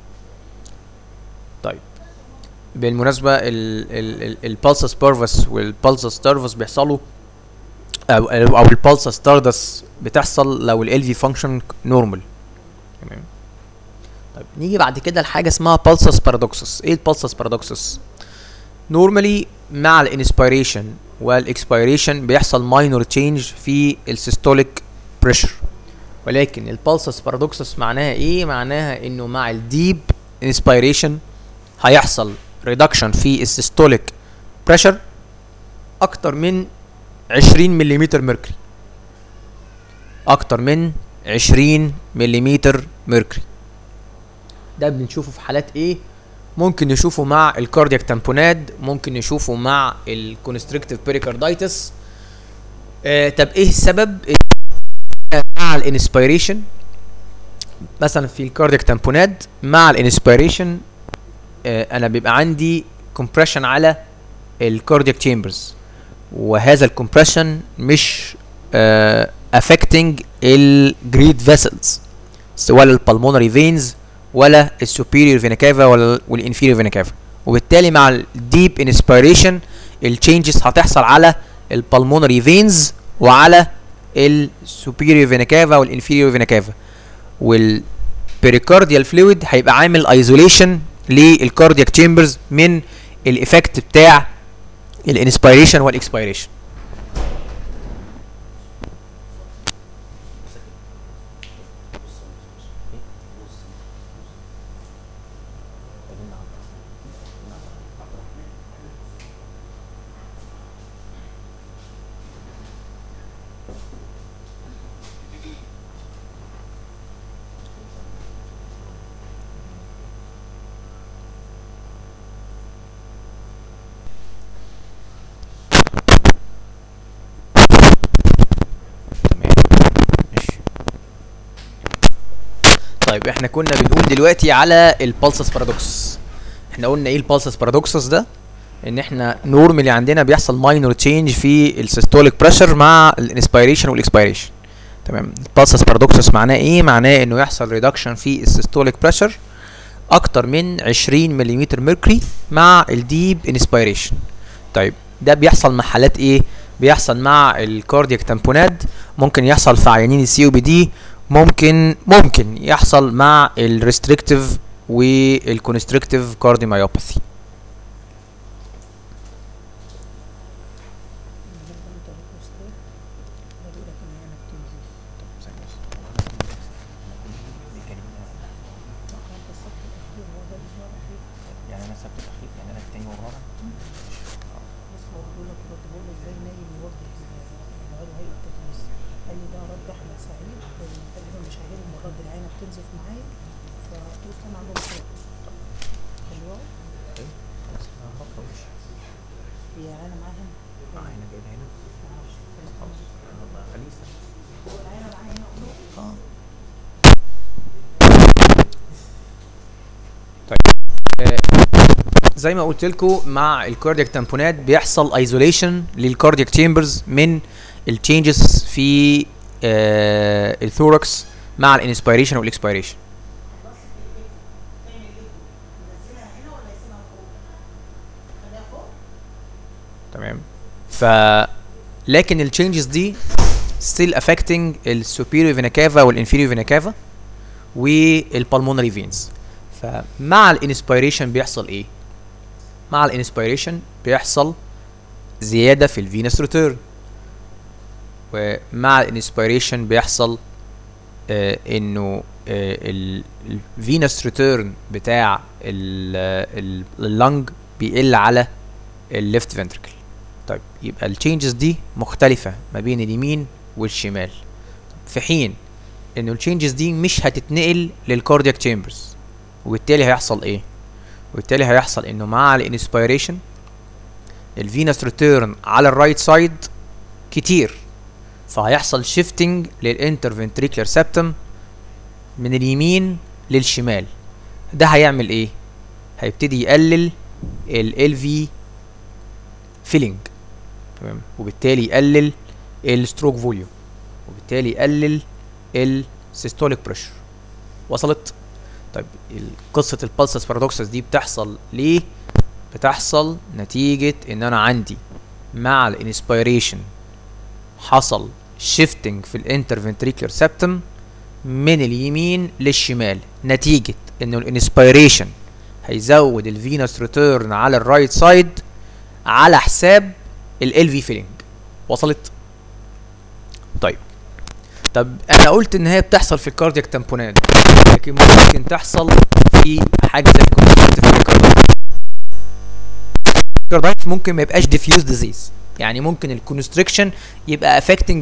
طيب بالمناسبه البلسس بارفس والبلسس تارفس بيحصلوا او او البلس ستاردس بتحصل لو ال في فانكشن نورمال تمام طيب نيجي بعد كده لحاجه اسمها pulsus paradoxus ايه البلسس paradoxus نورمالي مع الانسبيريشن والاكسبيريشن بيحصل ماينور تشينج في السيستوليك بريشر ولكن البالسس بارادوكسس معناها ايه معناها انه مع الديب انسبيريشن هيحصل ريدكشن في السيستوليك بريشر اكتر من 20 ملم ميركوري اكتر من 20 ملم ميركوري ده بنشوفه في حالات ايه ممكن نشوفه مع الكاردياك تامبوناد ممكن نشوفه مع الكونستريكتيف بيريكاردايتس آه طب ايه السبب مع الانسبيريشن مثلا في الكاردياك تامبوناد مع الانسبيريشن آه انا بيبقى عندي كومبريشن على الكاردياك تشامبرز وهذا الكومبريشن مش آه affecting الجريد فيسلز ولا البلمونري فينز ولا السوبيريور فينا كافا ولا والانفيريور فينا كافا وبالتالي مع الديب انسبيريشن التشينجز هتحصل على البلمونري فينز وعلى السوبيريور فينا كافا والانفيريور فينا كافا والبريكارديال فلويد هيبقى عامل ايزوليشن للكاردياك تشامبرز من الايفكت بتاع الانسبيريشن والاكسبيريشن طيب احنا كنا بنقول دلوقتي على البالسس بارادوكس احنا قلنا ايه البالسس بارادوكسس ده ان احنا نورمالي عندنا بيحصل ماينور تشينج في السيستوليك بريشر مع الانسبيريشن والاكسبيريشن تمام البالسس بارادوكسس معناه ايه معناه انه يحصل ريدكشن في السيستوليك بريشر اكتر من 20 ملم ميركوري مع الديب انسبيريشن طيب ده بيحصل مع حالات ايه بيحصل مع الكاردياك تامبوناد ممكن يحصل في عيانين السي او بي دي ممكن ممكن يحصل مع الريستريكتيف والكونستريكتيف كارديوميوباثي يعني انا السبت الاخير يعني انا التاني والرابع بس هو بيقول لك كنت بقول له ازاي نايم يوجه العضو هيئه التدريس قال لي ده رد احمد سعيد تقريبا مش عاجبهم الرد العينه بتنزف معايا فقلت انا عندهم صوت خلي بالك خلاص انا هروح وامشي هي عينه معايا هنا اه هنا جايبها هنا معرفش. خلاص يلا خليه يستنى هو العينه معايا هنا أقول له اه زي ما قلت لكم مع الكاردياك تامبونات بيحصل ايزوليشن للكاردياك تشامبرز من التشينجز في آه الثوركس مع الانسبيريشن والاكسبيريشن تمام ف لكن التشينجز دي still affecting السوبيريور فينا كافا والانفيريور فينا كافا والبلمونري فينز فمع الانسبيريشن بيحصل ايه مع الانسبيريشن بيحصل زياده في الفينس ريتيرن ومع الانسبيريشن بيحصل آه انه الفينس ريتيرن بتاع اللنج بيقل على الليفت فنتركل طيب يبقى التشينجز دي مختلفه ما بين اليمين والشمال في حين انه التشينجز دي مش هتتنقل للكاردياك تشامبرز وبالتالي هيحصل ايه وبالتالي هيحصل انه مع الانسبيريشن الفينس ريتيرن على الرايت سايد كتير فهيحصل شيفتنج للانترفنتريكولار سبتم من اليمين للشمال ده هيعمل ايه هيبتدي يقلل ال في فيلينج تمام وبالتالي يقلل الستروك فوليوم وبالتالي يقلل السيستوليك بريشر وصلت طيب قصه البلسس بارادوكسس دي بتحصل ليه بتحصل نتيجه ان انا عندي مع الانسبيريشن حصل شيفتنج في الانترفنتريكولار سبتم من اليمين للشمال نتيجه انه الانسبيريشن هيزود الفينوس ريتيرن على الرايت سايد على حساب ال في فيلينج وصلت طيب طب انا قلت ان هي بتحصل في الكاردياك تامبونات لكن ممكن تحصل في حاجه زي الكونجكتيف مايكروبايت ممكن ما يبقاش ديفيوز ديزيز يعني ممكن الكونستريكشن يبقى افكتنج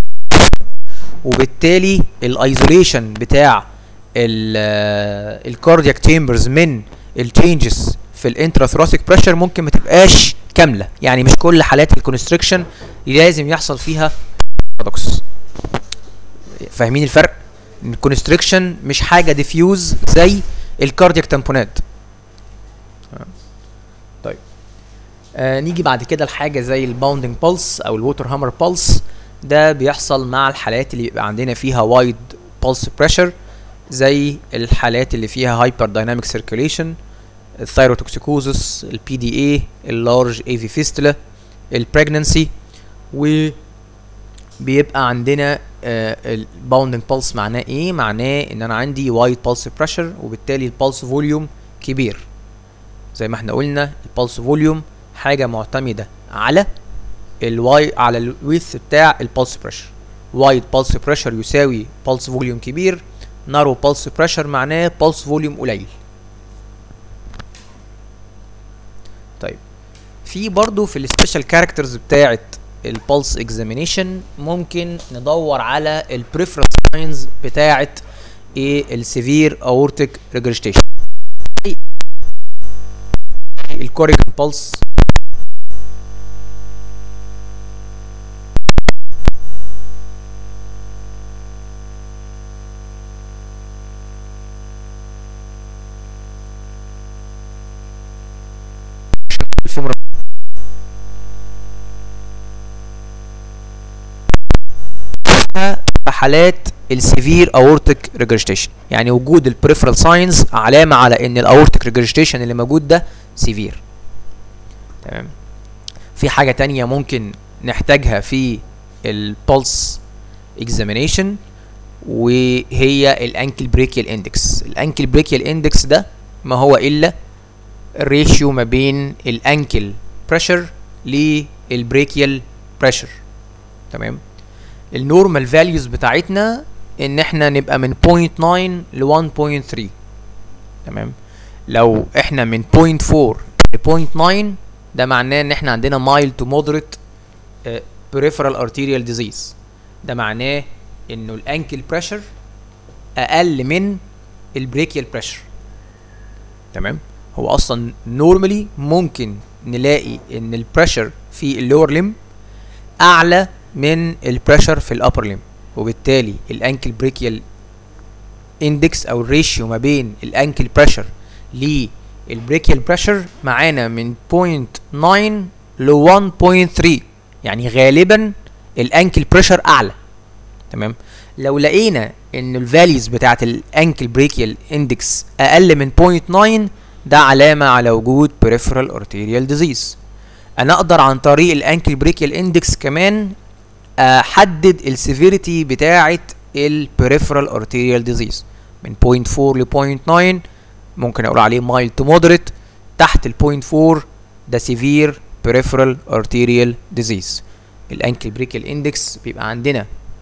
وبالتالي الايزوليشن بتاع الكاردياك تشامبرز من التشينجز في الانتراثوراسيك بريشر ممكن ما تبقاش كامله يعني مش كل حالات الكونستريكشن لازم يحصل فيها بارادوكس فاهمين الفرق الكونستريكشن مش حاجه ديفيوز زي الكاردياك تامبونات طيب آه نيجي بعد كده لحاجه زي الباوندنج بالس او الووتر هامر بالس ده بيحصل مع الحالات اللي بيبقى عندنا فيها وايد بالس بريشر زي الحالات اللي فيها هايبر دايناميك سيركيوليشن الثايروتوكسيكوزس البي دي اي اللارج اي في فيستولا البريجننسي و بيبقى عندنا الباوندنج بالس معناه ايه معناه ان انا عندي وايد بالس بريشر وبالتالي البالس فوليوم كبير زي ما احنا قلنا البالس فوليوم حاجه معتمده على الواي على الويث بتاع البالس بريشر وايد بالس بريشر يساوي بالس فوليوم كبير نارو بالس بريشر معناه بالس فوليوم قليل طيب في برضو في السبيشال كاركترز بتاعه البلس اكزامينيشن ممكن ندور على البريفرنس ساينز بتاعه ايه السيفير اورتيك ريجريشن الكوريجن بلس الفيمورال حالات السيفير اورتيك ريجريشن يعني وجود البريفرال ساينز علامه على ان الاورتيك ريجريشن اللي موجود ده سيفير تمام في حاجه تانية ممكن نحتاجها في البلس اكزامينيشن وهي الانكل بريكيال اندكس الانكل بريكيال اندكس ده ما هو الا الريشيو ما بين الانكل بريشر للبريكيال بريشر تمام النورمال فاليوز بتاعتنا ان احنا نبقى من 0.9 ل 1.3 تمام لو احنا من 0.4 ل 0.9 ده معناه ان احنا عندنا mild to moderate uh, peripheral arterial disease ده معناه انه الانكل بريشر اقل من البريكيال بريشر تمام هو اصلا نورمالي ممكن نلاقي ان البريشر في اللور ليم اعلى من البريشر في الابر ليم وبالتالي الانكل بريكيال اندكس او الريشيو ما بين الانكل بريشر للبريكيال بريشر معانا من 0.9 ل 1.3 يعني غالبا الانكل بريشر اعلى تمام لو لقينا ان الفاليوز بتاعت الانكل بريكيال اندكس اقل من 0.9 ده علامه على وجود peripheral arterial disease انا اقدر عن طريق الانكل بريكيال اندكس كمان احدد السيفيريتي بتاعه البريفرال ارتيريال ديزيز من 0.4 ل 0.9 ممكن اقول عليه مايل تو مودريت تحت ال 0.4 ده سيفير بريفرال ارتيريال ديزيز الانكل بريكيال اندكس بيبقى عندنا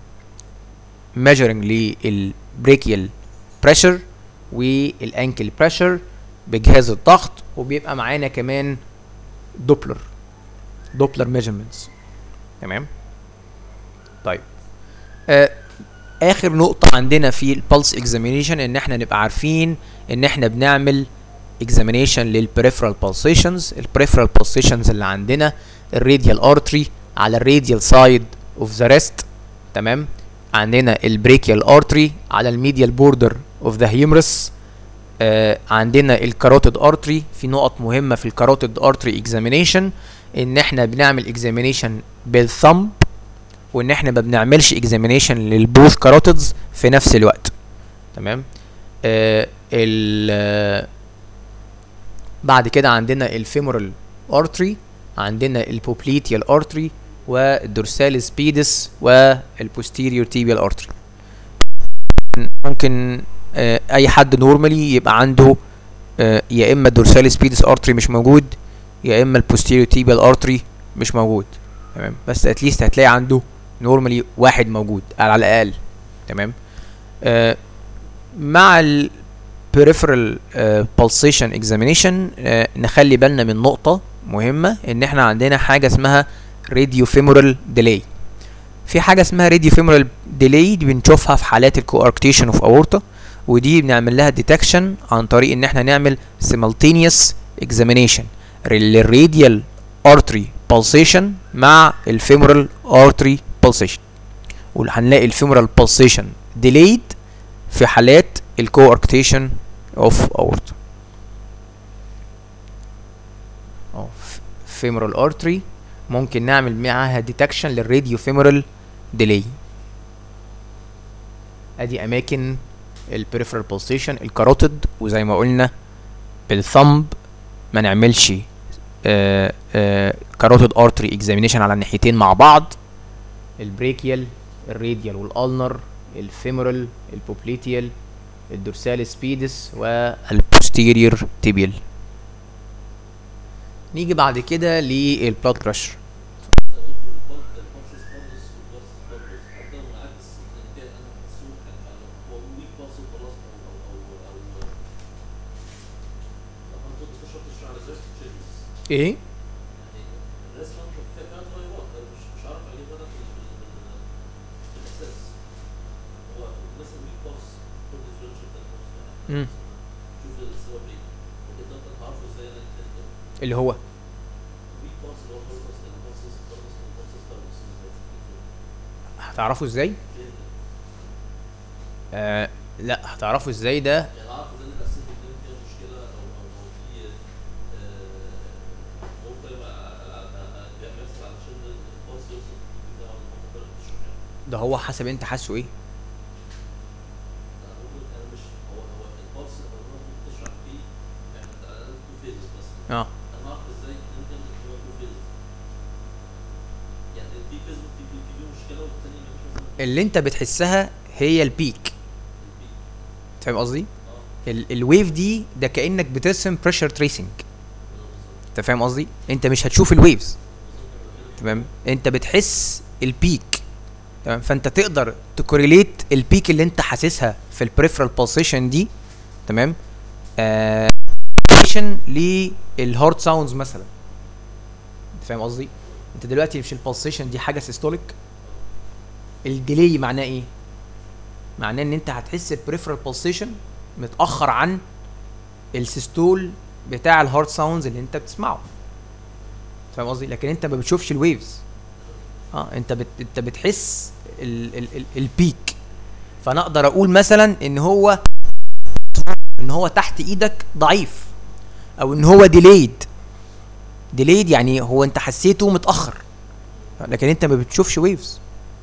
measuring للبريكيال بريشر والانكل بريشر بجهاز الضغط وبيبقى معانا كمان دوبلر دوبلر ميجرمنتس تمام طيب آه اخر نقطة عندنا في البلس اكزامينيشن ان احنا نبقى عارفين ان احنا بنعمل اكزامينيشن للبريفرال pulsations البريفرال pulsations اللي عندنا الراديال ارتري على الراديال سايد اوف ذا ريست تمام عندنا البريكيال ارتري على الميديال بوردر اوف ذا هيومرس آه عندنا الكاروتيد ارتري في نقط مهمة في الكاروتيد ارتري اكزامينيشن ان احنا بنعمل اكزامينيشن بالثumb وان احنا ما بنعملش اكزامينيشن للبوث كاروتيدز في نفس الوقت تمام آه ال آه بعد كده عندنا الفيمورال ارتري عندنا البوبليتيال ارتري والدورساليس بيدس والبوستيريور تيبيال ارتري ممكن آه اي حد نورمالي يبقى عنده آه يا اما الدورساليس بيدس ارتري مش موجود يا اما البوستيريور تيبيال ارتري مش موجود تمام بس اتليست هتلاقي عنده نورمالي واحد موجود على الاقل تمام آه مع ال peripheral آه pulsation examination آه نخلي بالنا من نقطة مهمة ان احنا عندنا حاجة اسمها radio femoral delay في حاجة اسمها radio femoral delay دي بنشوفها في حالات الكواركتيشن اوف aorta ودي بنعمل لها ديتكشن عن طريق ان احنا نعمل simultaneous examination للراديال artery pulsation مع الفيمورال artery pulsation وهنلاقي الفيمورال pulsation delayed في حالات الكواركتيشن اوف aorta اه femoral artery ممكن نعمل معاها ديتكشن للراديو فيمورال ديلي ادي اماكن البريفرال pulsation الكاروتيد وزي ما قلنا بالثمب ما نعملش كاروتيد ارتري اكزامينيشن على الناحيتين مع بعض البريكيال الراديال والالنر الفيمورال البوبليتيال الدورسال سبيدس والبوستيريور تيبيال نيجي بعد كده للبلاد بريشر ايه مم. اللي هو هتعرفوا ازاي آه لا هتعرفوا ازاي ده ده هو حسب انت حاسه ايه اه اللي انت بتحسها هي البيك فاهم قصدي ال- الويف دي ده كانك بترسم بريشر تريسنج انت فاهم قصدي انت مش هتشوف الويفز تمام انت بتحس البيك تمام فانت تقدر تكوريليت البيك اللي انت حاسسها في البريفرال pulsation دي تمام آه للهارت ساوندز مثلا انت فاهم قصدي انت دلوقتي مش البلسيشن دي حاجه سيستوليك الديلي معناه ايه معناه ان انت هتحس البريفرال pulsation متاخر عن السيستول بتاع الهارت ساوندز اللي انت بتسمعه فاهم قصدي لكن انت ما بتشوفش الويفز اه انت بت... انت بتحس ال... ال... ال... البيك فانا اقدر اقول مثلا ان هو ان هو تحت ايدك ضعيف او ان هو ديليد ديليد يعني هو انت حسيته متاخر لكن انت ما بتشوفش ويفز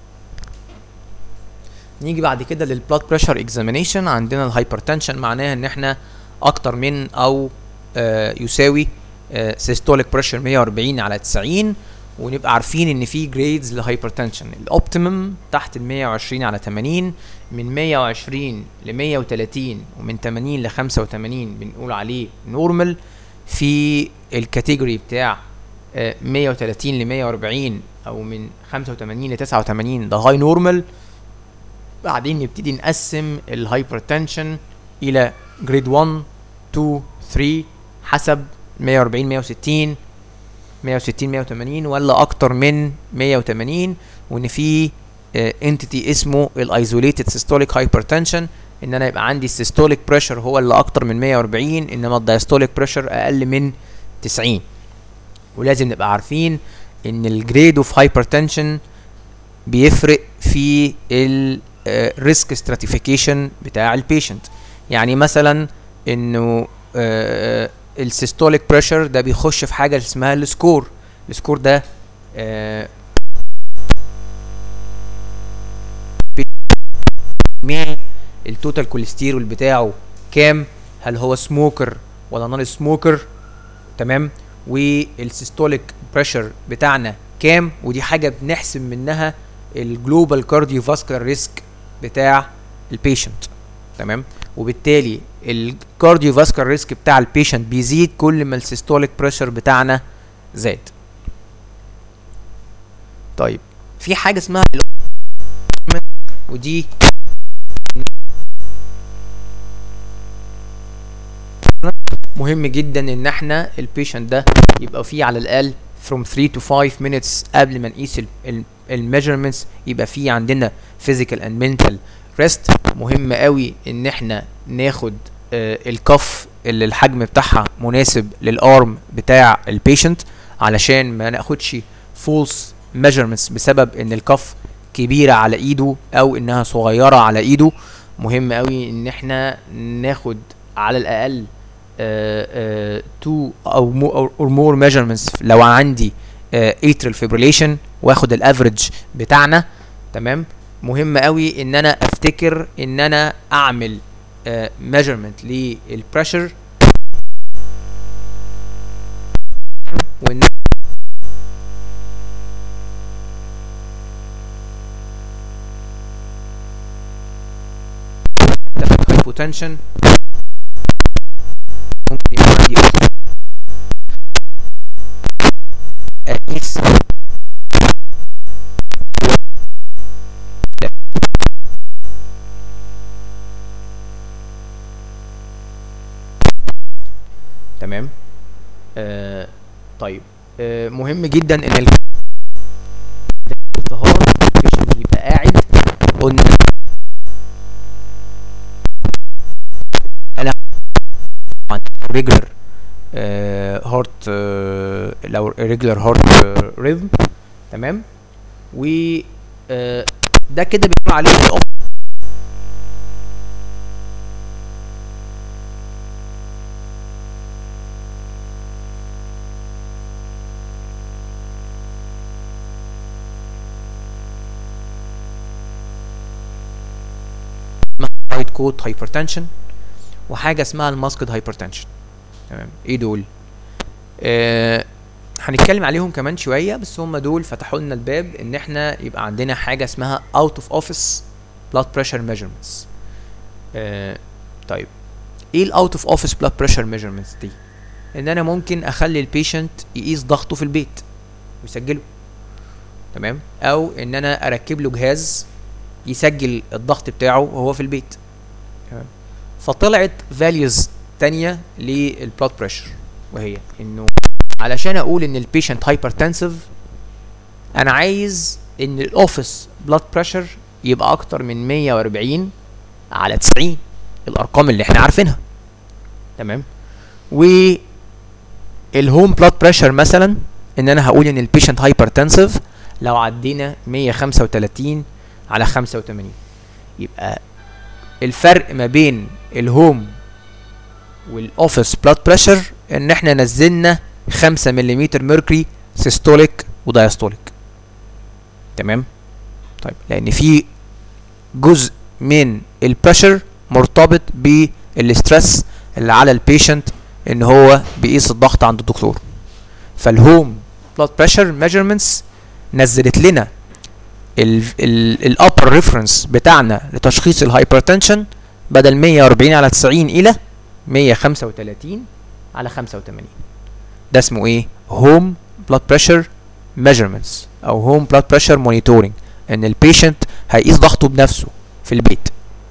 نيجي بعد كده للبلاد بريشر اكزامينيشن عندنا الهايبرتنشن معناها ان احنا اكتر من او آه يساوي سيستوليك بريشر 140 على 90 ونبقى عارفين ان في جريدز للهايبرتنشن الاوبتيمم تحت ال 120 على 80 من 120 ل 130 ومن 80 ل 85 بنقول عليه نورمال في الكاتيجوري بتاع آه، 130 ل 140 او من 85 ل 89 ده هاي نورمال بعدين نبتدي نقسم الهايبرتنشن الى جريد 1 2 3 حسب 140 160 160 180 ولا اكتر من 180 وان في انتيتي اسمه الايزوليتد سيستوليك هايبرتنشن ان انا يبقى عندي السيستوليك بريشر هو اللي اكتر من 140 انما الدايستوليك بريشر اقل من 90 ولازم نبقى عارفين ان الجريد اوف هايبرتنشن بيفرق في الريسك ستراتيفيكيشن بتاع البيشنت يعني مثلا انه آه، السيستوليك بريشر ده بيخش في حاجه اسمها السكور السكور ده آه، مين التوتال كوليسترول بتاعه كام هل هو سموكر ولا نون سموكر تمام والسيستوليك بريشر بتاعنا كام ودي حاجه بنحسب منها الجلوبال كارديو فاسكولار ريسك بتاع البيشنت تمام وبالتالي الكارديو فاسكولار ريسك بتاع البيشنت بيزيد كل ما السيستوليك بريشر بتاعنا زاد طيب في حاجه اسمها ال- ودي مهم جدا ان احنا البيشنت ده يبقى فيه على الاقل from 3 to 5 minutes قبل ما نقيس الميجرمنتس يبقى فيه عندنا physical and mental rest مهم قوي ان احنا ناخد آه الكف اللي الحجم بتاعها مناسب للارم بتاع البيشنت علشان ما ناخدش false measurements بسبب ان الكف كبيرة على ايده او انها صغيرة على ايده مهم قوي ان احنا ناخد على الاقل uh, uh, two او more or more measurements لو عندي uh, atrial fibrillation واخد الافريج بتاعنا تمام مهم قوي ان انا افتكر ان انا اعمل uh, measurement للبريشر وان hypotension ممكن يبقى عندي أقيس تمام آه طيب آه مهم جدا ان ال- الظهار البيشنت يبقى قاعد قلنا انا عن ريجولر هارت لو ريجولر هارت ريزم تمام و آه، ده كده بيقول عليه الأوب- رايت كوت هايبرتنشن وحاجه اسمها الماسكد هايبرتنشن تمام ايه دول آه هنتكلم عليهم كمان شويه بس هم دول فتحوا لنا الباب ان احنا يبقى عندنا حاجه اسمها اوت اوف اوفيس بلاد بريشر ميجرمنتس طيب ايه الاوت اوف اوفيس بلاد بريشر ميجرمنتس دي ان انا ممكن اخلي البيشنت يقيس ضغطه في البيت ويسجله تمام او ان انا اركب له جهاز يسجل الضغط بتاعه وهو في البيت تمام فطلعت فاليوز تانية للبلاد بريشر وهي انه علشان اقول ان البيشنت هايبرتنسيف انا عايز ان الاوفيس بلاد بريشر يبقى اكتر من 140 على 90 الارقام اللي احنا عارفينها تمام و الهوم بلاد بريشر مثلا ان انا هقول ان البيشنت هايبرتنسيف لو عدينا 135 على 85 يبقى الفرق ما بين الهوم والاوفيس بلاد بريشر ان احنا نزلنا 5 ملم ميركوري سيستوليك ودايستوليك تمام طيب لان في جزء من البريشر مرتبط بالستريس اللي على البيشنت ان هو بيقيس الضغط عند الدكتور فالهوم بلاد بريشر ميجرمنتس نزلت لنا الابر ريفرنس بتاعنا لتشخيص الهايبرتنشن بدل 140 على 90 الى 135 على 85 ده اسمه ايه هوم بلاد بريشر ميجرمنتس او هوم بلاد بريشر مونيتورنج ان البيشنت هيقيس ضغطه بنفسه في البيت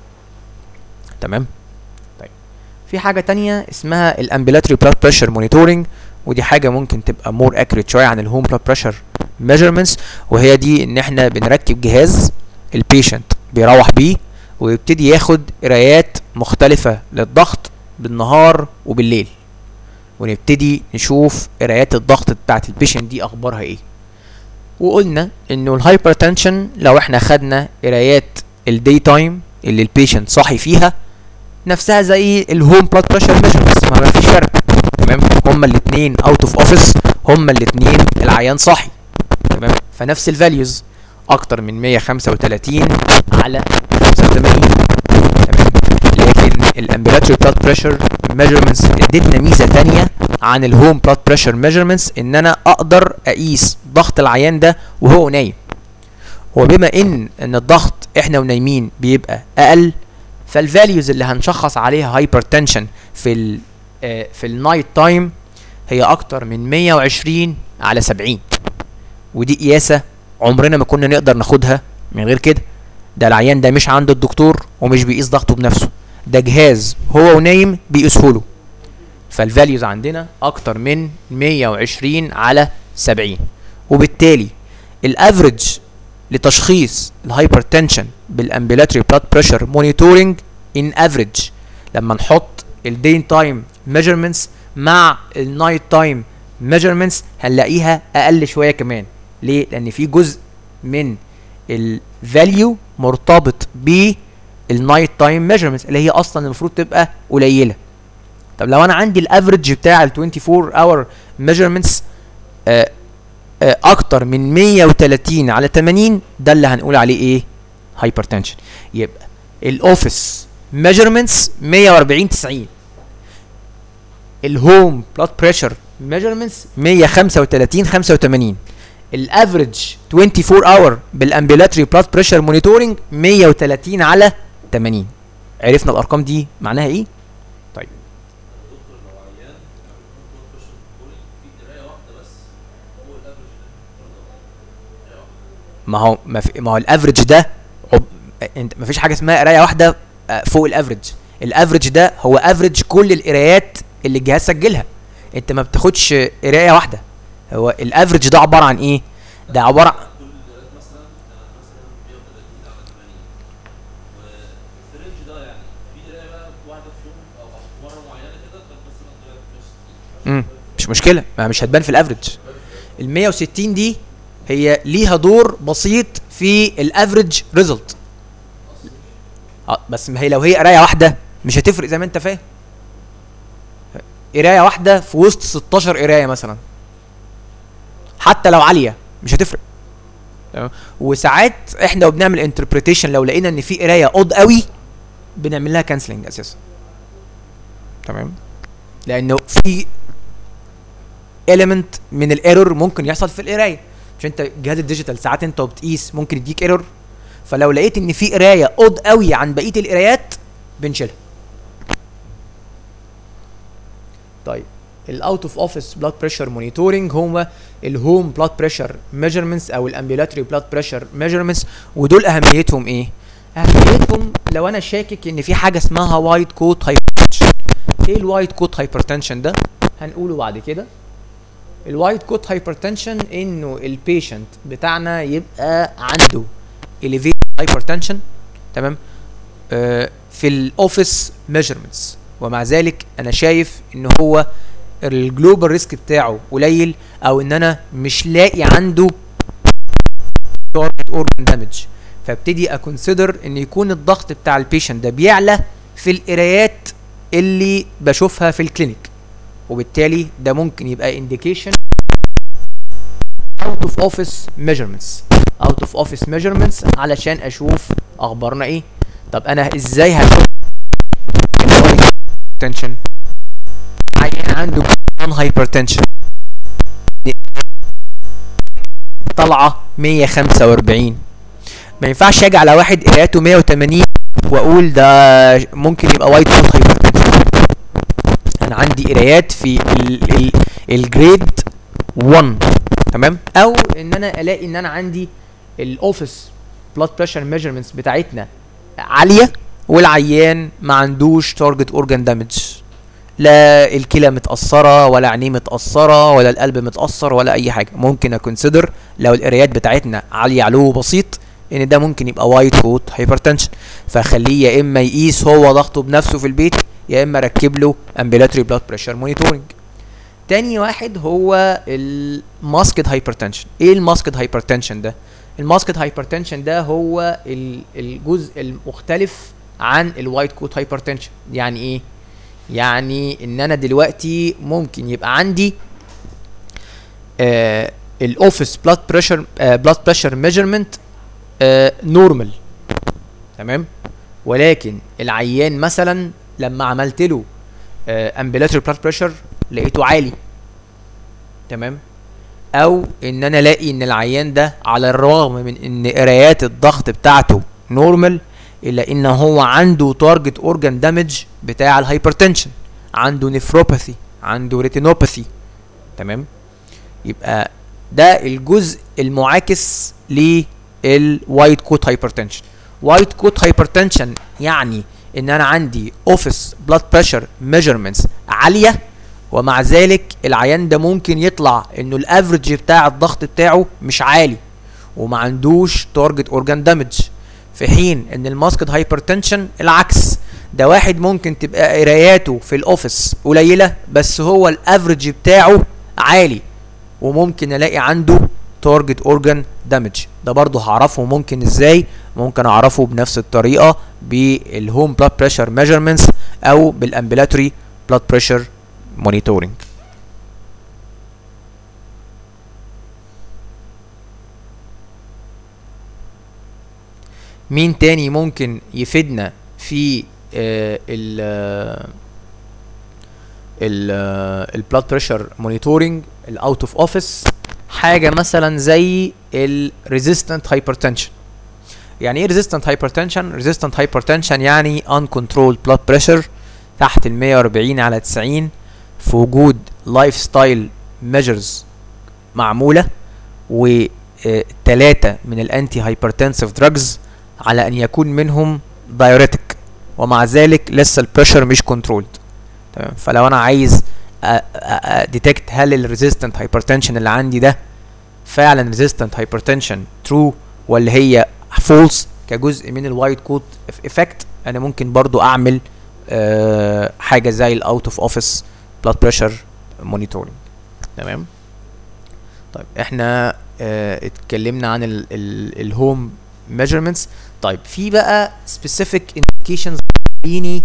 تمام طيب في حاجه تانية اسمها الامبيلاتري بلاد بريشر مونيتورنج ودي حاجه ممكن تبقى مور اكيوريت شويه عن الهوم بلاد بريشر ميجرمنتس وهي دي ان احنا بنركب جهاز البيشنت بيروح بيه ويبتدي ياخد قرايات مختلفة للضغط بالنهار وبالليل ونبتدي نشوف قرايات الضغط بتاعت البيشنت دي اخبارها ايه وقلنا انه الهايبرتنشن لو احنا خدنا قرايات الدي تايم اللي البيشنت صاحي فيها نفسها زي الهوم بلاد بريشر ميجرمنتس ما فيش فرق تمام هما الاثنين اوت اوف اوفيس هما الاثنين العيان صاحي تمام فنفس الفاليوز اكتر من 135 على 85 تمام لكن الامبيلاتري بلاد بريشر ميجرمنتس ادتنا ميزه تانية عن الهوم بلاد بريشر ميجرمنتس ان انا اقدر اقيس ضغط العيان ده وهو نايم وبما ان ان الضغط احنا ونايمين بيبقى اقل فالفاليوز اللي هنشخص عليها هايبرتنشن في ال آه في النايت تايم هي اكتر من 120 على 70 ودي قياسه عمرنا ما كنا نقدر ناخدها من غير كده ده العيان ده مش عند الدكتور ومش بيقيس ضغطه بنفسه ده جهاز هو ونايم بيقيسه له فالفاليوز عندنا اكتر من 120 على 70 وبالتالي الافريج لتشخيص الهايبرتنشن بالامبيلاتري بلاد بريشر مونيتورنج ان افريج لما نحط الدين تايم ميجرمنتس مع النايت تايم ميجرمنتس هنلاقيها اقل شويه كمان ليه لان في جزء من الفاليو مرتبط بالنايت تايم ميجرمنتس اللي هي اصلا المفروض تبقى قليله طب لو انا عندي الافريج بتاع ال 24 اور ميجرمنتس اكتر من 130 على 80 ده اللي هنقول عليه ايه هايبرتنشن يبقى الاوفيس ميجرمنتس 140 90 الهوم بلاد بريشر ميجرمنتس 135 85 الافريج 24 اور بالامبيلاتري بلاد بريشر مونيتورنج 130 على 80 عرفنا الارقام دي معناها ايه طيب دكتور لو عيان بيكون بلاد بريشر كنترولينج في قرايه واحده بس هو الافرج ما هو ما, في ما هو الافريج ده عب... انت ما فيش حاجه اسمها قرايه واحده آه، فوق الافريج الافريج ده هو افريج كل القرايات اللي الجهاز سجلها انت ما بتاخدش قرايه واحده هو الافريج ده عباره عن ايه ده عباره عن كل القراءات مثلا كانت مثلا 130 على 80 وفي الرينج ده يعني في قرايه بقى واحده في يوم او في مره معينه كده كانت مثلا طلعت 160 مم. مش مشكله ما مش هتبان في الافريج ال 160 دي هي ليها دور بسيط في الافريج ريزلت بس ما هي لو هي قرايه واحده مش هتفرق زي ما انت فاهم قرايه واحده في وسط 16 قرايه مثلا حتى لو عاليه مش هتفرق تمام وساعات احنا وبنعمل انتربريتيشن لو لقينا ان في قرايه اود قوي بنعمل لها كانسلنج اساسا تمام لانه في element من الايرور ممكن يحصل في القرايه مش انت جهاز الديجيتال ساعات انت وبتقيس ممكن يديك ايرور فلو لقيت ان في قرايه اود قوي عن بقيه القرايات بنشيلها طيب الاوت اوف اوفيس بلاد بريشر مونيتورنج هو الهوم بلاد بريشر ميجرمنتس او الامبيلاتري بلاد بريشر ميجرمنتس ودول اهميتهم ايه اهميتهم لو انا شاكك ان في حاجه اسمها وايت كوت هايبرتنشن ايه الوايت كوت هايبرتنشن ده هنقوله بعد كده الوايت كوت هايبرتنشن انه البيشنت بتاعنا يبقى عنده elevated hypertension تمام آه في الاوفيس ميجرمنتس ومع ذلك انا شايف ان هو الجلوبال ريسك بتاعه قليل او ان انا مش لاقي عنده target organ damage فابتدي اكونسيدر ان يكون الضغط بتاع البيشنت ده بيعلى في القرايات اللي بشوفها في الكلينيك وبالتالي ده ممكن يبقى indication out of office measurements out of office measurements علشان اشوف اخبارنا ايه طب انا ازاي هشوف hypertension عيان عنده non hypertension طلعه 145 ما ينفعش اجي على واحد قرايته 180 واقول ده ممكن يبقى وايت كوت هايبرتنشن انا عندي قرايات في ال ال الجريد 1 تمام او ان انا الاقي ان انا عندي الاوفيس بلاد بريشر ميجرمنتس بتاعتنا عاليه والعيان ما عندوش تارجت اورجان دامج لا الكلى متاثره ولا عينيه متاثره ولا القلب متاثر ولا اي حاجه ممكن اكونسيدر لو القرايات بتاعتنا عاليه علو بسيط ان ده ممكن يبقى وايت كوت هايبرتنشن فخليه يا اما يقيس هو ضغطه بنفسه في البيت يا اما ركب له امبيلاتري بلاد بريشر مونيتورنج تاني واحد هو الماسكد هايبرتنشن ايه الماسكد هايبرتنشن ده الماسكد هايبرتنشن ده هو ال- الجزء المختلف عن الوايت كوت هايبرتنشن يعني ايه يعني ان انا دلوقتي ممكن يبقى عندي آه الاوفيس بلاد بريشر بلاد بريشر ميجرمنت نورمال تمام ولكن العيان مثلا لما عملت له امبيلاتري بلاد بريشر لقيته عالي تمام او ان انا الاقي ان العيان ده على الرغم من ان قرايات الضغط بتاعته نورمال الا ان هو عنده تارجت اورجان دامج بتاع الهايبرتنشن عنده نفروباثي عنده ريتينوباثي تمام يبقى ده الجزء المعاكس للوايت كوت هايبرتنشن وايت كوت هايبرتنشن يعني ان انا عندي اوفيس بلاد بريشر ميجرمنتس عاليه ومع ذلك العيان ده ممكن يطلع انه الافريج بتاع الضغط بتاعه مش عالي وما عندوش تارجت اورجان دامج في حين ان الماسكد هايبرتنشن العكس ده واحد ممكن تبقى قراياته في الاوفيس قليله بس هو الافريج بتاعه عالي وممكن الاقي عنده تارجت اورجان دامج ده برضه هعرفه ممكن ازاي ممكن اعرفه بنفس الطريقه بالهوم بلاد بريشر ميجرمنتس او بالامبلاتوري بلاد بريشر مونيتورنج مين تاني ممكن يفيدنا في ال ال البلاد بريشر مونيتورنج الاوت اوف اوفيس حاجه مثلا زي الريزيستنت هايبرتنشن يعني ايه ريزيستنت هايبرتنشن ريزيستنت هايبرتنشن يعني uncontrolled blood pressure تحت ال 140 على 90 في وجود لايف ستايل ميجرز معموله وثلاثه من الانتي هايبرتنسيف دراجز على ان يكون منهم دايوريتك ومع ذلك لسه البريشر مش كنترولد تمام فلو انا عايز ديتكت هل الريزيستنت هايبرتنشن اللي عندي ده فعلا ريزيستنت هايبرتنشن ترو ولا هي فولس كجزء من الوايت كوت افكت انا ممكن برضو اعمل أه حاجه زي الاوت اوف اوفيس بلاد بريشر مونيتورنج تمام طيب احنا اه اتكلمنا عن الهوم ميجرمنتس طيب في بقى specific indications يخليني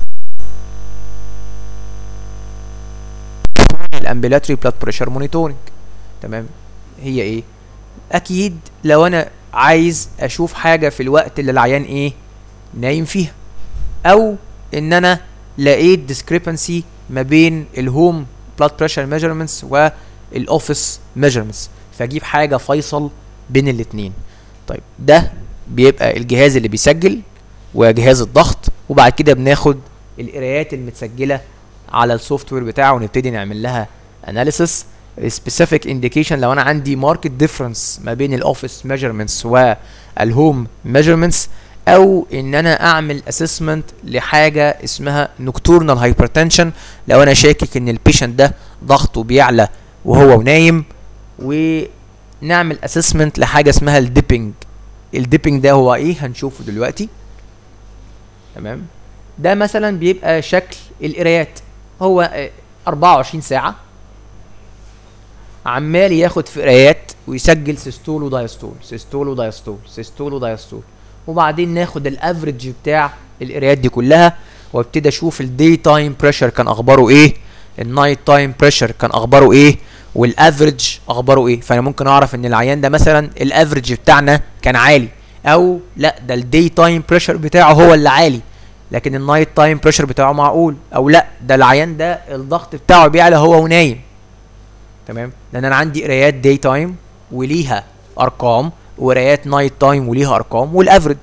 الامبلاتري بلاد بريشر مونيتورنج تمام هي ايه اكيد لو انا عايز اشوف حاجه في الوقت اللي العيان ايه نايم فيها او ان انا لقيت discrepancy ما بين الهوم بلاد بريشر ميجرمنتس والاوفيس ميجرمنتس فاجيب حاجه فيصل بين الاثنين طيب ده بيبقى الجهاز اللي بيسجل وجهاز الضغط وبعد كده بناخد القرايات المتسجله على السوفت وير بتاعه ونبتدي نعمل لها اناليسيس specific indication لو انا عندي market difference ما بين الاوفيس measurements والهوم measurements او ان انا اعمل assessment لحاجه اسمها nocturnal hypertension لو انا شاكك ان البيشنت ده ضغطه بيعلى وهو نايم ونعمل assessment لحاجه اسمها الديبنج الديبنج ده هو ايه هنشوفه دلوقتي تمام ده مثلا بيبقى شكل القرايات هو 24 ساعه عمال ياخد في قرايات ويسجل سيستول ودايستول سيستول ودايستول سيستول ودايستول وبعدين ناخد الافريج بتاع القرايات دي كلها وابتدي اشوف الدي تايم بريشر كان اخباره ايه النايت تايم بريشر كان اخباره ايه والافريج اخباره ايه فانا ممكن اعرف ان العيان ده مثلا الافريج بتاعنا كان عالي او لا ده الدي تايم بريشر بتاعه هو اللي عالي لكن النايت تايم بريشر بتاعه معقول او لا ده العيان ده الضغط بتاعه بيعلى هو ونايم تمام لان انا عندي قرايات داي تايم وليها ارقام وقرايات نايت تايم وليها ارقام والافريج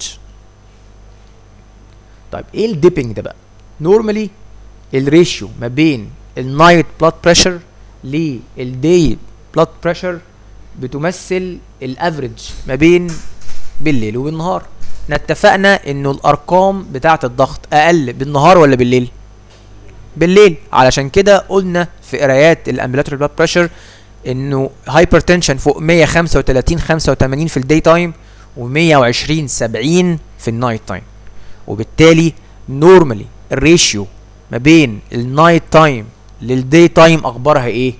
طيب ايه الديبنج ده بقى نورمالي الريشيو ما بين النايت بلاد بريشر للداي بلاد بريشر بتمثل الافريج ما بين بالليل وبالنهار احنا اتفقنا انه الارقام بتاعه الضغط اقل بالنهار ولا بالليل بالليل علشان كده قلنا في قرايات الامبلاتوري بلاد بريشر انه هايبرتنشن فوق 135 85 في الداي تايم و120 70 في النايت تايم وبالتالي نورمالي الريشيو ما بين النايت تايم للداي تايم اخبارها ايه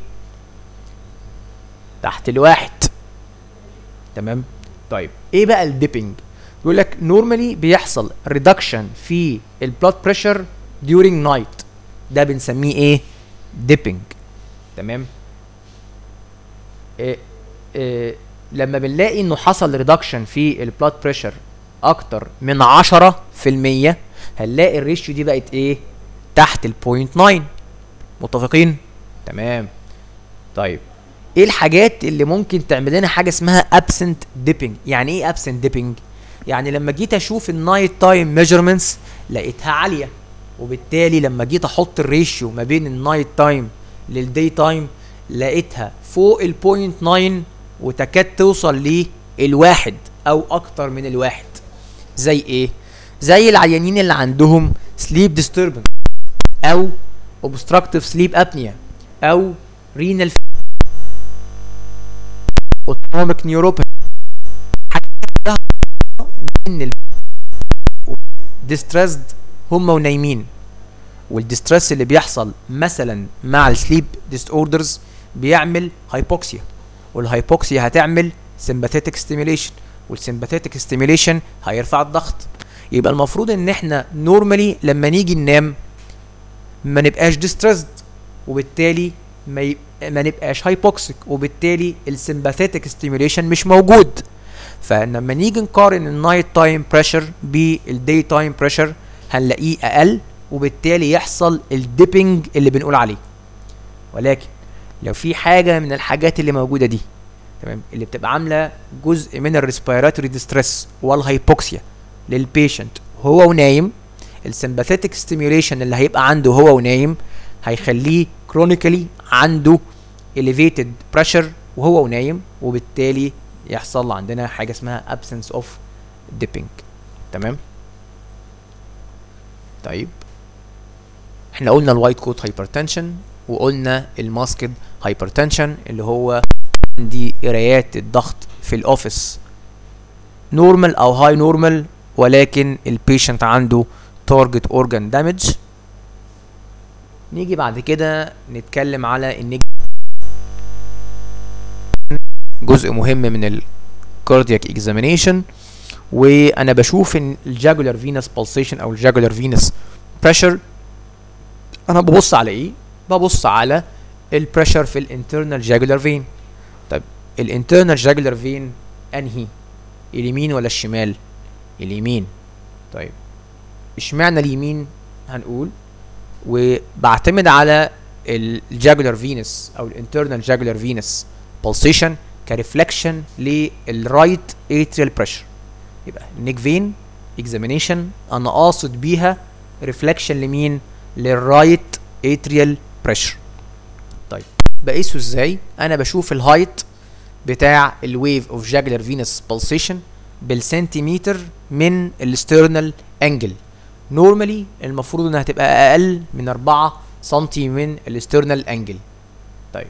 تحت الواحد تمام طيب ايه بقى الديبنج بيقول لك نورمالي بيحصل ريدكشن في البلاد بريشر during night ده بنسميه ايه ديبنج تمام إيه إيه لما بنلاقي انه حصل ريدكشن في البلاد بريشر اكتر من 10% هنلاقي الريشيو دي بقت ايه تحت البوينت 9 متفقين تمام طيب ايه الحاجات اللي ممكن تعمل لنا حاجه اسمها absent dipping يعني ايه absent dipping يعني لما جيت اشوف النايت تايم ميجرمنتس لقيتها عاليه وبالتالي لما جيت احط الريشيو ما بين النايت تايم للداي تايم لقيتها فوق البوينت 9 وتكاد توصل للواحد او اكتر من الواحد زي ايه زي العيانين اللي عندهم sleep disturbance او obstructive sleep apnea او renal autonomic neuropathy ان ال distressed هم ونايمين والديستريس اللي بيحصل مثلا مع السليب disorders بيعمل هايبوكسيا والهايبوكسيا هتعمل sympathetic stimulation والsympathetic stimulation هيرفع الضغط يبقى المفروض ان احنا نورمالي لما نيجي ننام ما نبقاش distressed وبالتالي ما, ي... ما نبقاش هايبوكسيك وبالتالي السمباثيتك ستيميوليشن مش موجود فلما نيجي نقارن النايت تايم بريشر بالداي تايم بريشر هنلاقيه اقل وبالتالي يحصل الديبنج اللي بنقول عليه ولكن لو في حاجه من الحاجات اللي موجوده دي تمام اللي بتبقى عامله جزء من الريسبيراتوري ديستريس والهايبوكسيا للبيشنت هو ونايم السمباثيتك ستيميوليشن اللي هيبقى عنده هو ونايم هيخليه كرونيكالي عنده elevated pressure وهو ونايم وبالتالي يحصل عندنا حاجه اسمها absence of dipping تمام طيب احنا قلنا الوايت كوت هايبرتنشن وقلنا الماسكد هايبرتنشن اللي هو عندي قرايات الضغط في الاوفيس نورمال او هاي نورمال ولكن البيشنت عنده تارجت اورجان دامج نيجي بعد كده نتكلم على النج جزء مهم من الكاردياك اكزامينيشن وانا بشوف ان الجاجولار فينس بالسيشن او الجاجولار فينس بريشر انا ببص على ايه ببص على البريشر في الانترنال جاجولار فين طيب الانترنال جاجولار فين انهي اليمين ولا الشمال اليمين طيب اشمعنى اليمين هنقول وبعتمد على الجاجولار فينس او الانترنال جاجولار فينس pulsation كريفلكشن للرايت اتريال بريشر يبقى النيك فين اكزامينيشن انا قاصد بيها ريفلكشن لمين للرايت اتريال بريشر طيب بقيسه ازاي انا بشوف الهايت بتاع الويف اوف جاجولار فينس pulsation بالسنتيمتر من الاسترنال انجل نورمالي المفروض انها تبقى اقل من 4 سنتي من الاسترنال انجل طيب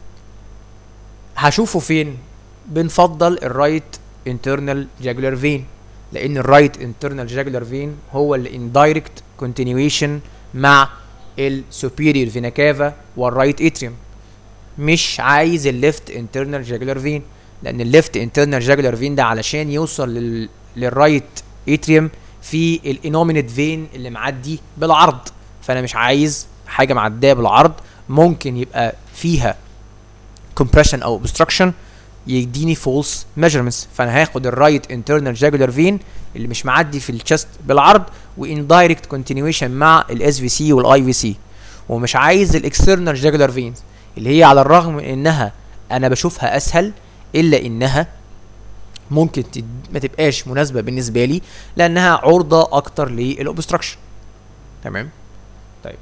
هشوفه فين بنفضل الرايت انترنال جاجولار فين لان الرايت انترنال جاجولار فين هو اللي ان دايركت كونتينيويشن مع السوبيريور فينا كافا والرايت اتريوم مش عايز الليفت انترنال جاجولار فين لان الليفت انترنال جاجولار فين ده علشان يوصل لل... للرايت اتريوم في الانومينيت فين اللي معدي بالعرض فانا مش عايز حاجه معديه بالعرض ممكن يبقى فيها compression او obstruction يديني فولس ميجرمنتس فانا هاخد الرايت انترنال جاجولار فين اللي مش معدي في الشست بالعرض وان دايركت كونتينيويشن مع الاس في سي والاي في سي ومش عايز الاكسترنال جاجولار فينز اللي هي على الرغم من انها انا بشوفها اسهل الا انها ممكن تد... ما تبقاش مناسبه بالنسبه لي لانها عرضه اكتر للاوبستراكشن تمام طيب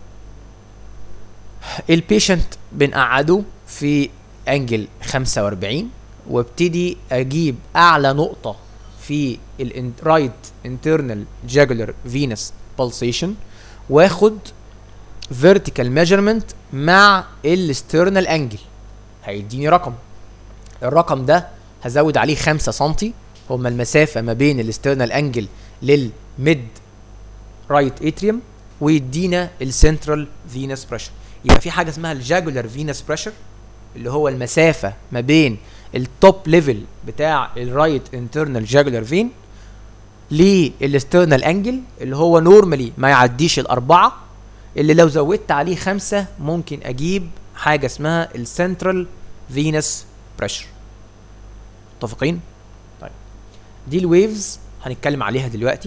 البيشنت بنقعده في انجل 45 وابتدي اجيب اعلى نقطه في الرايت انترنال جاجولار فينس pulsation واخد vertical measurement مع الاسترنال انجل هيديني رقم الرقم ده هزود عليه 5 سم هما المسافه ما بين الاسترنال انجل للميد رايت اتريوم ويدينا السنترال فينس بريشر يبقى في حاجه اسمها الجاجولار فينس بريشر اللي هو المسافه ما بين التوب ليفل بتاع الرايت انترنال جاجولار فين للاسترنال انجل اللي هو نورمالي ما يعديش الاربعه اللي لو زودت عليه خمسه ممكن اجيب حاجه اسمها السنترال فينس بريشر متفقين؟ طيب دي الويفز هنتكلم عليها دلوقتي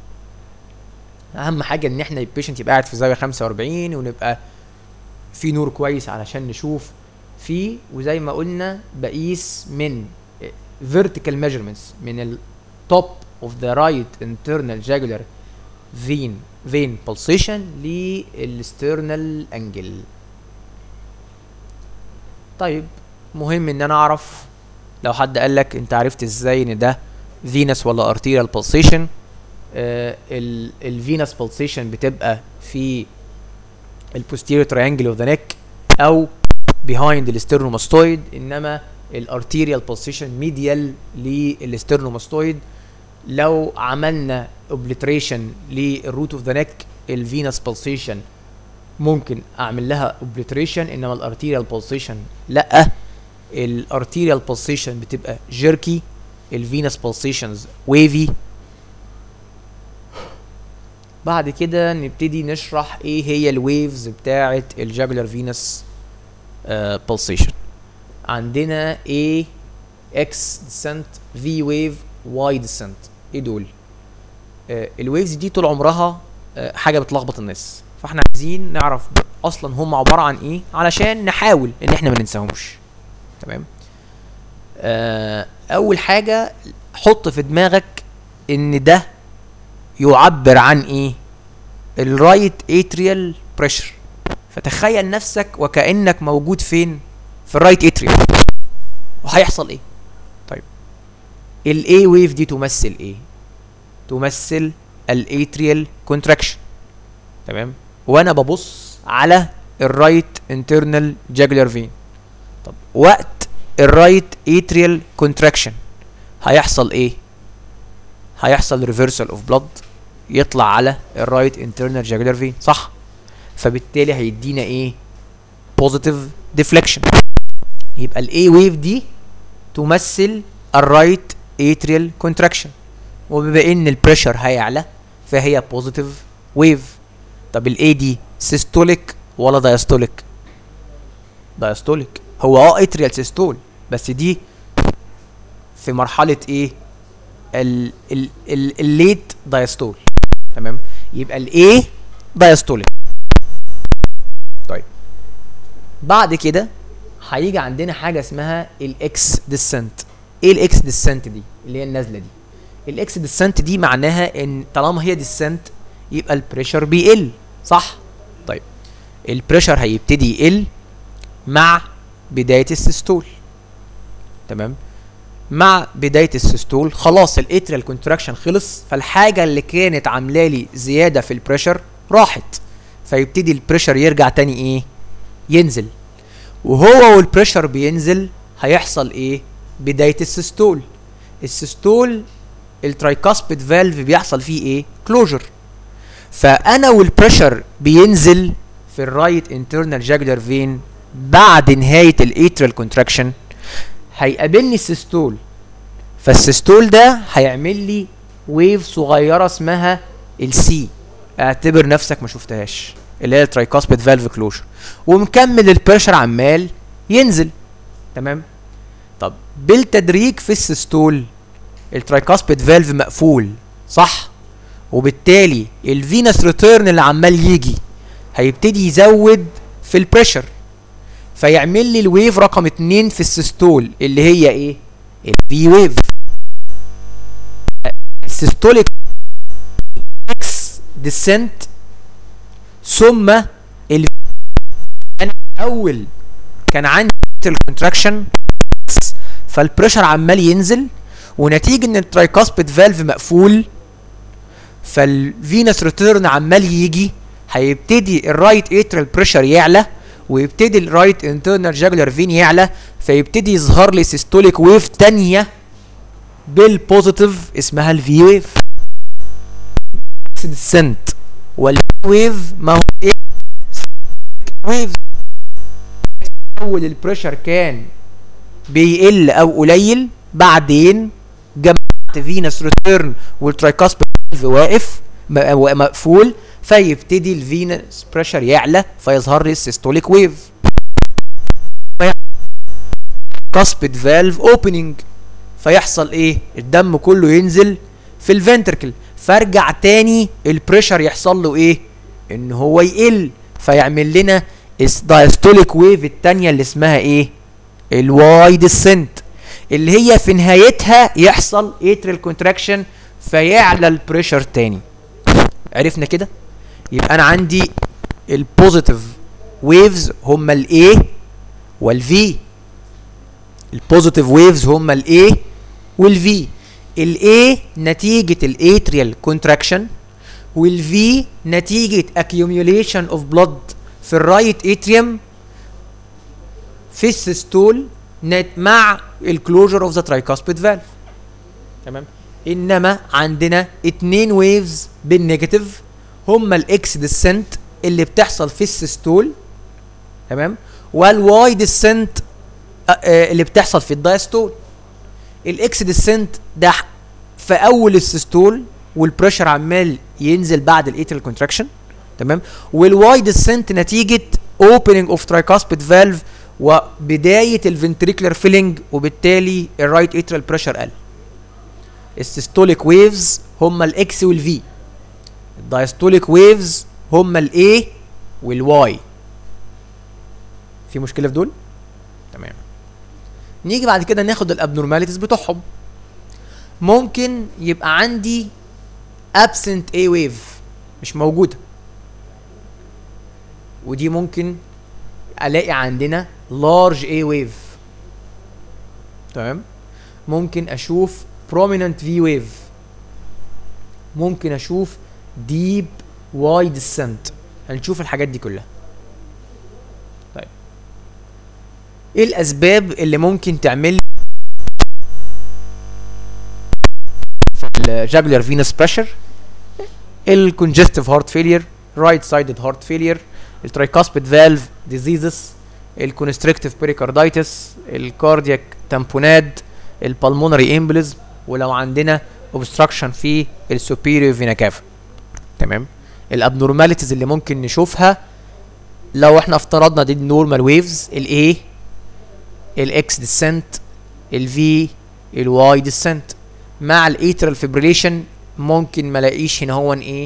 اهم حاجه ان احنا البيشنت يبقى قاعد في زاويه 45 ونبقى في نور كويس علشان نشوف فيه وزي ما قلنا بقيس من vertical measurements من ال top of the right internal jugular vein vein pulsation للsternal angle طيب مهم ان انا اعرف لو حد قال لك انت عرفت ازاي ان ده فينس ولا ارتيريال pulsation آه الفينس pulsation بتبقى في البوستيريور تريانجل اوف ذا نيك او behind الاسترنوماستويد انما الارتيريال pulsation ميديال للاسترنوماستويد لو عملنا اوبليتريشن للروت اوف ذا نيك الفينس pulsation ممكن اعمل لها اوبليتريشن انما الارتيريال pulsation لا الارتيريال pulsation بتبقى جيركي الفينس pulsations wavy بعد كده نبتدي نشرح ايه هي الويفز بتاعه الجاجولار فينس pulsation عندنا A X descent V wave Y descent ايه دول آه الويفز دي طول عمرها آه حاجه بتلخبط الناس فاحنا عايزين نعرف اصلا هم عباره عن ايه علشان نحاول ان احنا ما ننساهمش تمام آه اول حاجه حط في دماغك ان ده يعبر عن ايه الرايت اتريال بريشر فتخيل نفسك وكانك موجود فين في الرايت اتريال وهيحصل ايه طيب الاي ويف دي تمثل ايه تمثل الاتريال كونتراكشن تمام وانا ببص على الرايت انترنال جاجولار فين طب وقت الرايت اتريال كونتراكشن هيحصل ايه هيحصل ريفرسال اوف بلاد يطلع على الرايت انترنال جاجولار فين صح فبالتالي هيدينا ايه بوزيتيف ديفليكشن يبقى الاي ويف دي تمثل الرايت اتريال كونتراكشن وبما ان البريشر هيعلى فهي بوزيتيف ويف طب الاي دي سيستوليك ولا دايستوليك دايستوليك هو اه اتريال سيستول بس دي في مرحله ايه ال ال ال الليت دايستول تمام يبقى الاي دايستوليك طيب بعد كده هيجي عندنا حاجه اسمها الاكس ديسنت ايه الاكس ديسنت دي اللي هي النازله دي الاكس ديسنت دي معناها ان طالما هي ديسنت يبقى البريشر بيقل صح طيب البريشر هيبتدي يقل مع بدايه السيستول تمام مع بدايه السيستول خلاص الاتريال كونتراكشن خلص فالحاجه اللي كانت عامله لي زياده في البريشر راحت فيبتدي البريشر يرجع تاني ايه ينزل وهو والبريشر بينزل هيحصل ايه بدايه السيستول السيستول الترايكاسبيد فالف بيحصل فيه ايه كلوجر فانا والبريشر بينزل في الرايت انترنال جاجولار فين بعد نهايه الاتريال كونتراكشن هيقابلني السيستول فالسيستول ده هيعمل لي ويف صغيره اسمها السي اعتبر نفسك ما شفتهاش اللي هي الترايكاسبيد فالف كلوجر ومكمل البريشر عمال ينزل تمام طب بالتدريج في السيستول الترايكاسبيد فالف مقفول صح وبالتالي الفينس ريتيرن اللي عمال يجي هيبتدي يزود في البريشر فيعمل لي الويف رقم اتنين في السيستول اللي هي ايه الفي ويف السيستوليك اكس ديسنت ثم ال انا اول كان عندي الكونتراكشن فالبريشر عمال ينزل ونتيجه ان الترايكاسبيد فالف مقفول فالفينس ريتيرن عمال يجي هيبتدي الرايت اترال بريشر يعلى ويبتدي الرايت انترنال جاجولار فين يعلى فيبتدي يظهر لي سيستوليك ويف تانية بالبوزيتيف اسمها الفي ويف ديسنت والفي ويف ما هو ايه ويف اول البريشر كان بيقل او قليل بعدين جمعت فينس ريتيرن والترايكاسبيد واقف مقفول فيبتدي الفينس بريشر يعلى فيظهر لي السيستوليك ويف كاسبيد فالف اوبننج فيحصل ايه الدم كله ينزل في الفنتركل فارجع تاني البريشر يحصل له ايه ان هو يقل فيعمل لنا الدايستوليك ويف التانية اللي اسمها ايه الواي ديسنت اللي هي في نهايتها يحصل اتريال كونتراكشن فيعلى البريشر تاني عرفنا كده يبقى انا عندي البوزيتيف ويفز هما الاي والفي البوزيتيف ويفز هم الاي والفي الاي نتيجه الاتريال كونتراكشن والفي نتيجه accumulation اوف بلود في الرايت اتريوم في السيستول نت مع الكلوجر اوف ذا ترايكاسبيد فالف تمام انما عندنا اتنين ويفز بالنيجاتيف هما الاكس ديسنت اللي بتحصل في السيستول تمام والواي ديسنت اللي بتحصل في الدايستول الاكس ديسنت ده ح- في اول السيستول والبريشر عمال ينزل بعد الايترال كونتراكشن تمام والواي ديسنت نتيجه اوبننج اوف ترايكاسبيد فالف وبدايه الفنتريكولار فيلنج وبالتالي الرايت اترال بريشر قل السيستوليك ويفز هم الاكس والفي الدايستوليك ويفز هم الاي والواي في مشكله في دول تمام نيجي بعد كده ناخد الابنورماليتيز بتوعهم ممكن يبقى عندي absent A wave مش موجوده ودي ممكن الاقي عندنا large A wave تمام ممكن اشوف prominent V wave ممكن اشوف deep Y descent هنشوف الحاجات دي كلها طيب ايه الاسباب اللي ممكن تعمل في الجابلر فينس بريشر الكونجستيف هارت فيلير رايت سايدد هارت فيلير الترايكاسبيد فالف ديزيزز الكونستريكتيف بيريكاردايتس الكاردياك تامبوناد البلمونري امبليزم ولو عندنا اوبستراكشن في السوبيريور فينا كافا تمام الابنورماليتيز اللي ممكن نشوفها لو احنا افترضنا دي النورمال ويفز الاي الاكس ديسنت الفي الواي ديسنت مع الايترال فيبريليشن ممكن ما الاقيش هنا هو ايه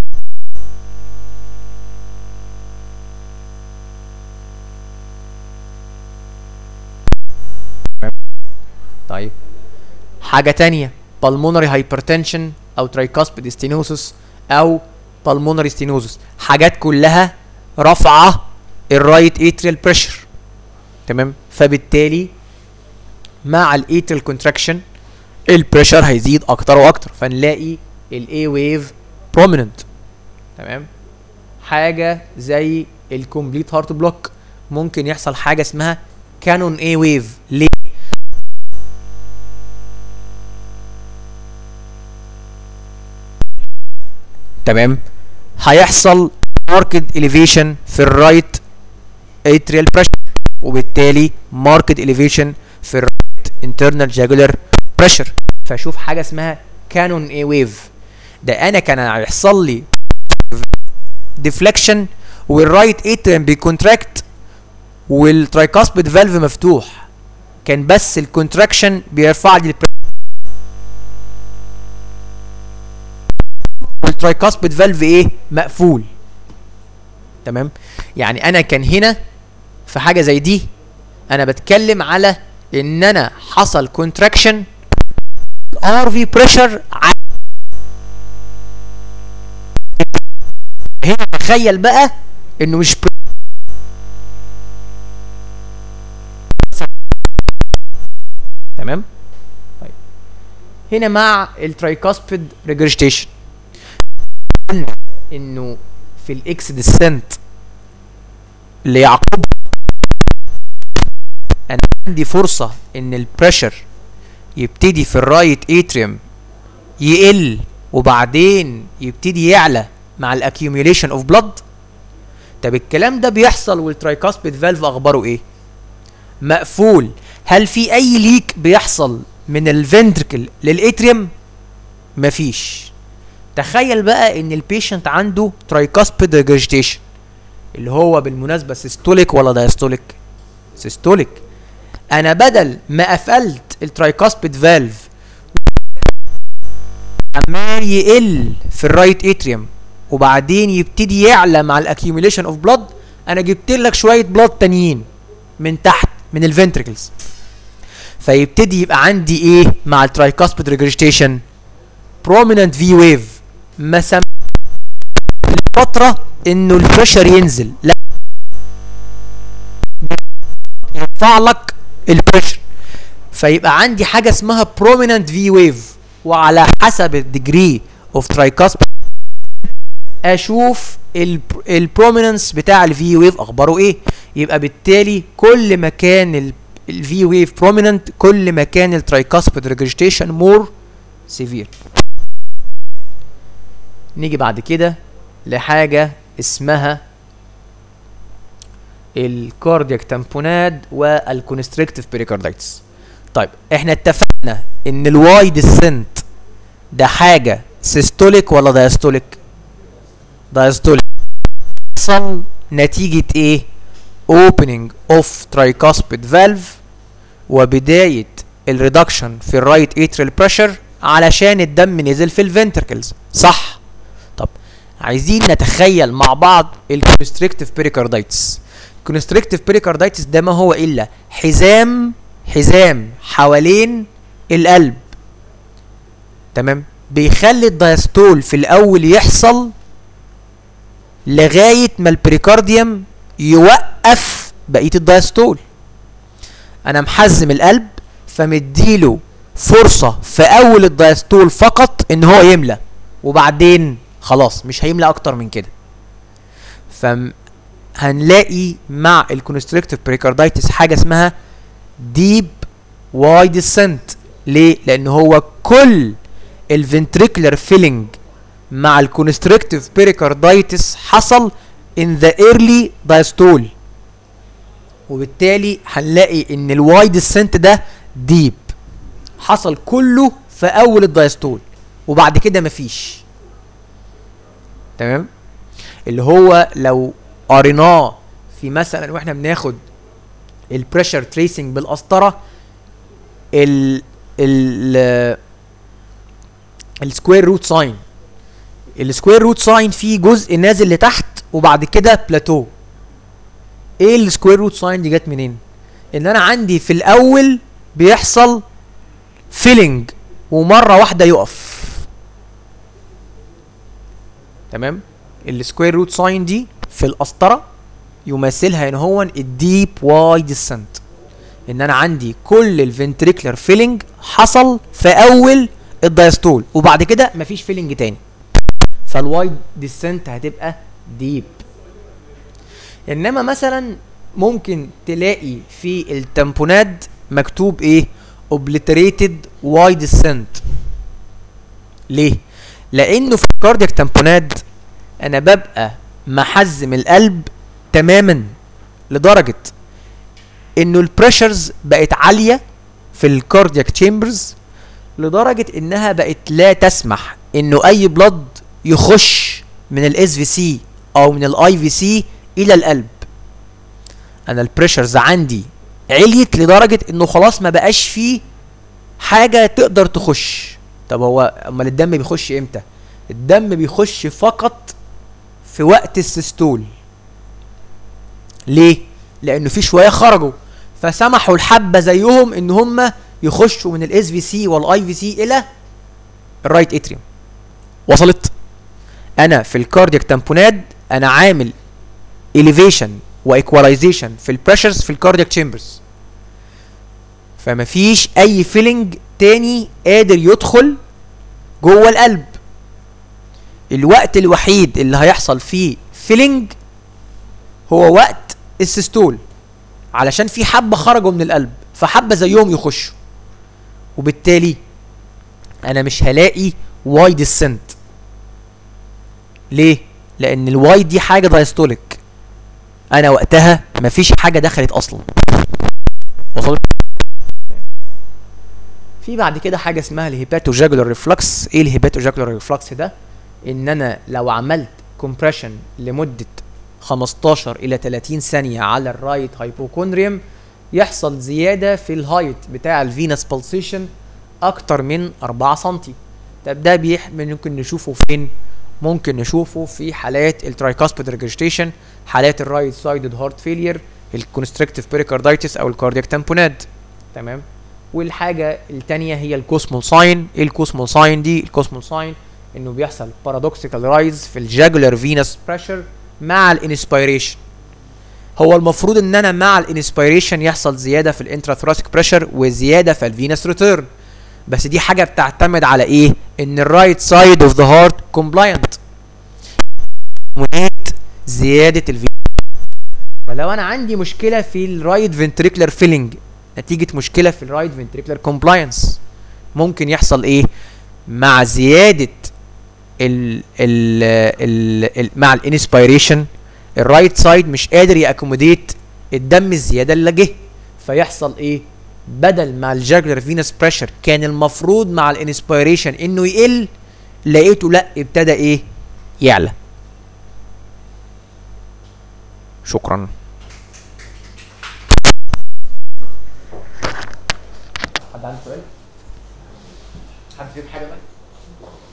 طيب حاجة تانية pulmonary hypertension أو tricuspid stenosis أو pulmonary stenosis حاجات كلها رافعة الرايت اتريال بريشر تمام فبالتالي مع الاتريال كونتراكشن البريشر هيزيد اكتر واكتر فنلاقي الاي ويف prominent تمام حاجه زي الكومبليت هارت بلوك ممكن يحصل حاجه اسمها كانون اي ويف ليه تمام هيحصل ماركت اليفيشن في الرايت اتريال بريشر وبالتالي ماركت اليفيشن في الرايت انترنال جاجولار بريشر فاشوف حاجه اسمها كانون اي ويف ده انا كان هيحصل لي ديفليكشن والرايت اتريم بيكونتراكت والترايكاسبيد فالف مفتوح كان بس الكونتراكشن بيرفع لي البريشر والترايكاسبيد فالف ايه مقفول تمام يعني انا كان هنا في حاجه زي دي انا بتكلم على ان انا حصل كونتراكشن ار في بريشر هنا تخيل بقى انه مش تمام طيب هنا مع الترايكاسبيد ريجرجيتيشن قلنا انه في الاكس ديسنت اللي يعقب انا عندي فرصه ان البريشر يبتدي في الرايت اتريوم يقل وبعدين يبتدي يعلى مع الاكيوميوليشن اوف بلاد طب الكلام ده بيحصل والترايكاسبيد فالف اخباره ايه مقفول هل في اي ليك بيحصل من الفنتركل للاتريوم مفيش تخيل بقى ان البيشنت عنده ترايكاسبيد ريجرجيتيشن اللي هو بالمناسبه سيستوليك ولا دايستوليك سيستوليك انا بدل ما قفلت الترايكاسبيد فالف عمال يقل في الرايت اتريوم وبعدين يبتدي يعلى مع الاكيوميليشن اوف بلاد انا جبت لك شويه بلاد تانيين من تحت من الفنتركلز فيبتدي يبقى عندي ايه مع الترايكاسبيد ريجرجيتيشن prominent في ويف ما سم فتره انه البريشر ينزل لا يرفع لك البريشر فيبقى عندي حاجه اسمها prominent في ويف وعلى حسب الديجري اوف tricuspid اشوف البروميننس بتاع الفي ويف اخباره ايه يبقى بالتالي كل ما كان الفي ويف بروميننت كل ما كان الترايكاسبيد ريجريتيشن مور سيفير نيجي بعد كده لحاجه اسمها الكاردياك تامبوناد والكونستريكتيف بيريكاردايتس طيب احنا اتفقنا ان الواي ديسنت ده حاجه سيستوليك ولا دايستوليك دايستوليك يحصل نتيجه ايه opening of tricuspid valve وبدايه الريدكشن في الرايت اتريال بريشر علشان الدم نزل في الفنتركلز صح طب عايزين نتخيل مع بعض الكونستريكتيف بيريكاردايتس الكونستريكتيف بيريكاردايتس ده ما هو الا حزام حزام حوالين القلب تمام بيخلي الدايستول في الاول يحصل لغايه ما البريكارديوم يوقف بقيه الدايستول انا محزم القلب فمديله فرصه في اول الدايستول فقط ان هو يملى وبعدين خلاص مش هيملى اكتر من كده فهنلاقي مع الكونستريكتيف بريكاردايتس حاجه اسمها ديب واي ديسنت ليه لان هو كل الفنتريكولار فيلينج مع الكونستريكتيف بيريكاردايتس حصل in the early diastole وبالتالي هنلاقي ان الواي ديسنت ده ديب حصل كله في اول الدايستول وبعد كده مفيش تمام اللي هو لو قريناه في مثلا واحنا بناخد البريشر تريسنج بالقسطره ال ال السكوير روت ساين السكوير روت ساين فيه جزء نازل لتحت وبعد كده بلاتو ايه السكوير روت ساين دي جت منين ان انا عندي في الاول بيحصل فيلينج ومره واحده يقف تمام السكوير روت ساين دي في القسطره يمثلها ان هو الديب واي ديسنت ان انا عندي كل الفنتريكلر فيلينج حصل في اول الدايستول وبعد كده مفيش فيلينج تاني فالواي ديسنت هتبقى ديب انما مثلا ممكن تلاقي في التامبوناد مكتوب ايه obliterated wide descent ليه لانه في الكاردياك تامبوناد انا ببقى محزم القلب تماما لدرجه انه البريشرز بقت عاليه في الكاردياك تشامبرز لدرجه انها بقت لا تسمح انه اي بلد يخش من الاس في سي او من الاي في سي الى القلب انا البريشرز عندي عليت لدرجه انه خلاص ما بقاش فيه حاجه تقدر تخش طب هو امال الدم بيخش امتى الدم بيخش فقط في وقت السيستول ليه لانه في شويه خرجوا فسمحوا الحبه زيهم ان هم يخشوا من الاس في سي والاي في سي الى الرايت اتريوم وصلت انا في الكاردياك تامبوناد انا عامل elevation وايكواليزيشن في البريشرز في الكاردياك تشامبرز فمفيش اي فيلينج تاني قادر يدخل جوه القلب الوقت الوحيد اللي هيحصل فيه فيلينج هو وقت السيستول علشان في حبه خرجوا من القلب فحبه زيهم يخشوا وبالتالي انا مش هلاقي واي ديسنت ليه لان الواي دي حاجه دايستوليك انا وقتها مفيش حاجه دخلت اصلا وصلت في بعد كده حاجه اسمها الهيباتوجاجولار ريفلكس ايه الهيباتوجاجولار ريفلكس ده ان انا لو عملت كومبريشن لمده 15 الى 30 ثانيه على الرايت هايبوكوندريوم يحصل زياده في الهايت بتاع الفينس بالسيشن اكتر من 4 سم طب ده بيح ممكن نشوفه فين ممكن نشوفه في حالات الترايكاسبيد ريجريتيشن حالات الرايت سايدد هارت فيلير الكونستريكتيف بيريكاردايتس او الكاردياك تامبوناد تمام والحاجه الثانيه هي الكوسمول ساين ايه الكوسمول ساين دي الكوسمول ساين انه بيحصل بارادوكسيكال رايز في الجاجولار فينس بريشر مع الانسبيريشن هو المفروض ان انا مع الانسبيريشن يحصل زياده في الانتراثوراسيك بريشر وزياده في الفينس ريتيرن بس دي حاجه بتعتمد على ايه ان الرايت سايد اوف ذا هارت كومبلاينت زياده الفي فلو انا عندي مشكله في الرايت فنتريكولار فيلنج نتيجه مشكله في الرايت فنتريكولار كومبلاينس ممكن يحصل ايه مع زياده ال ال ال ال مع الانسبيريشن الرايت سايد مش قادر ياكوموديت الدم الزياده اللي جه فيحصل ايه بدل ما الجاجلر فينس بريشر كان المفروض مع الانسبيريشن انه يقل لقيته لا ابتدى ايه يعلى شكرا حد عنده سؤال؟ حد فيهم حاجه بقى؟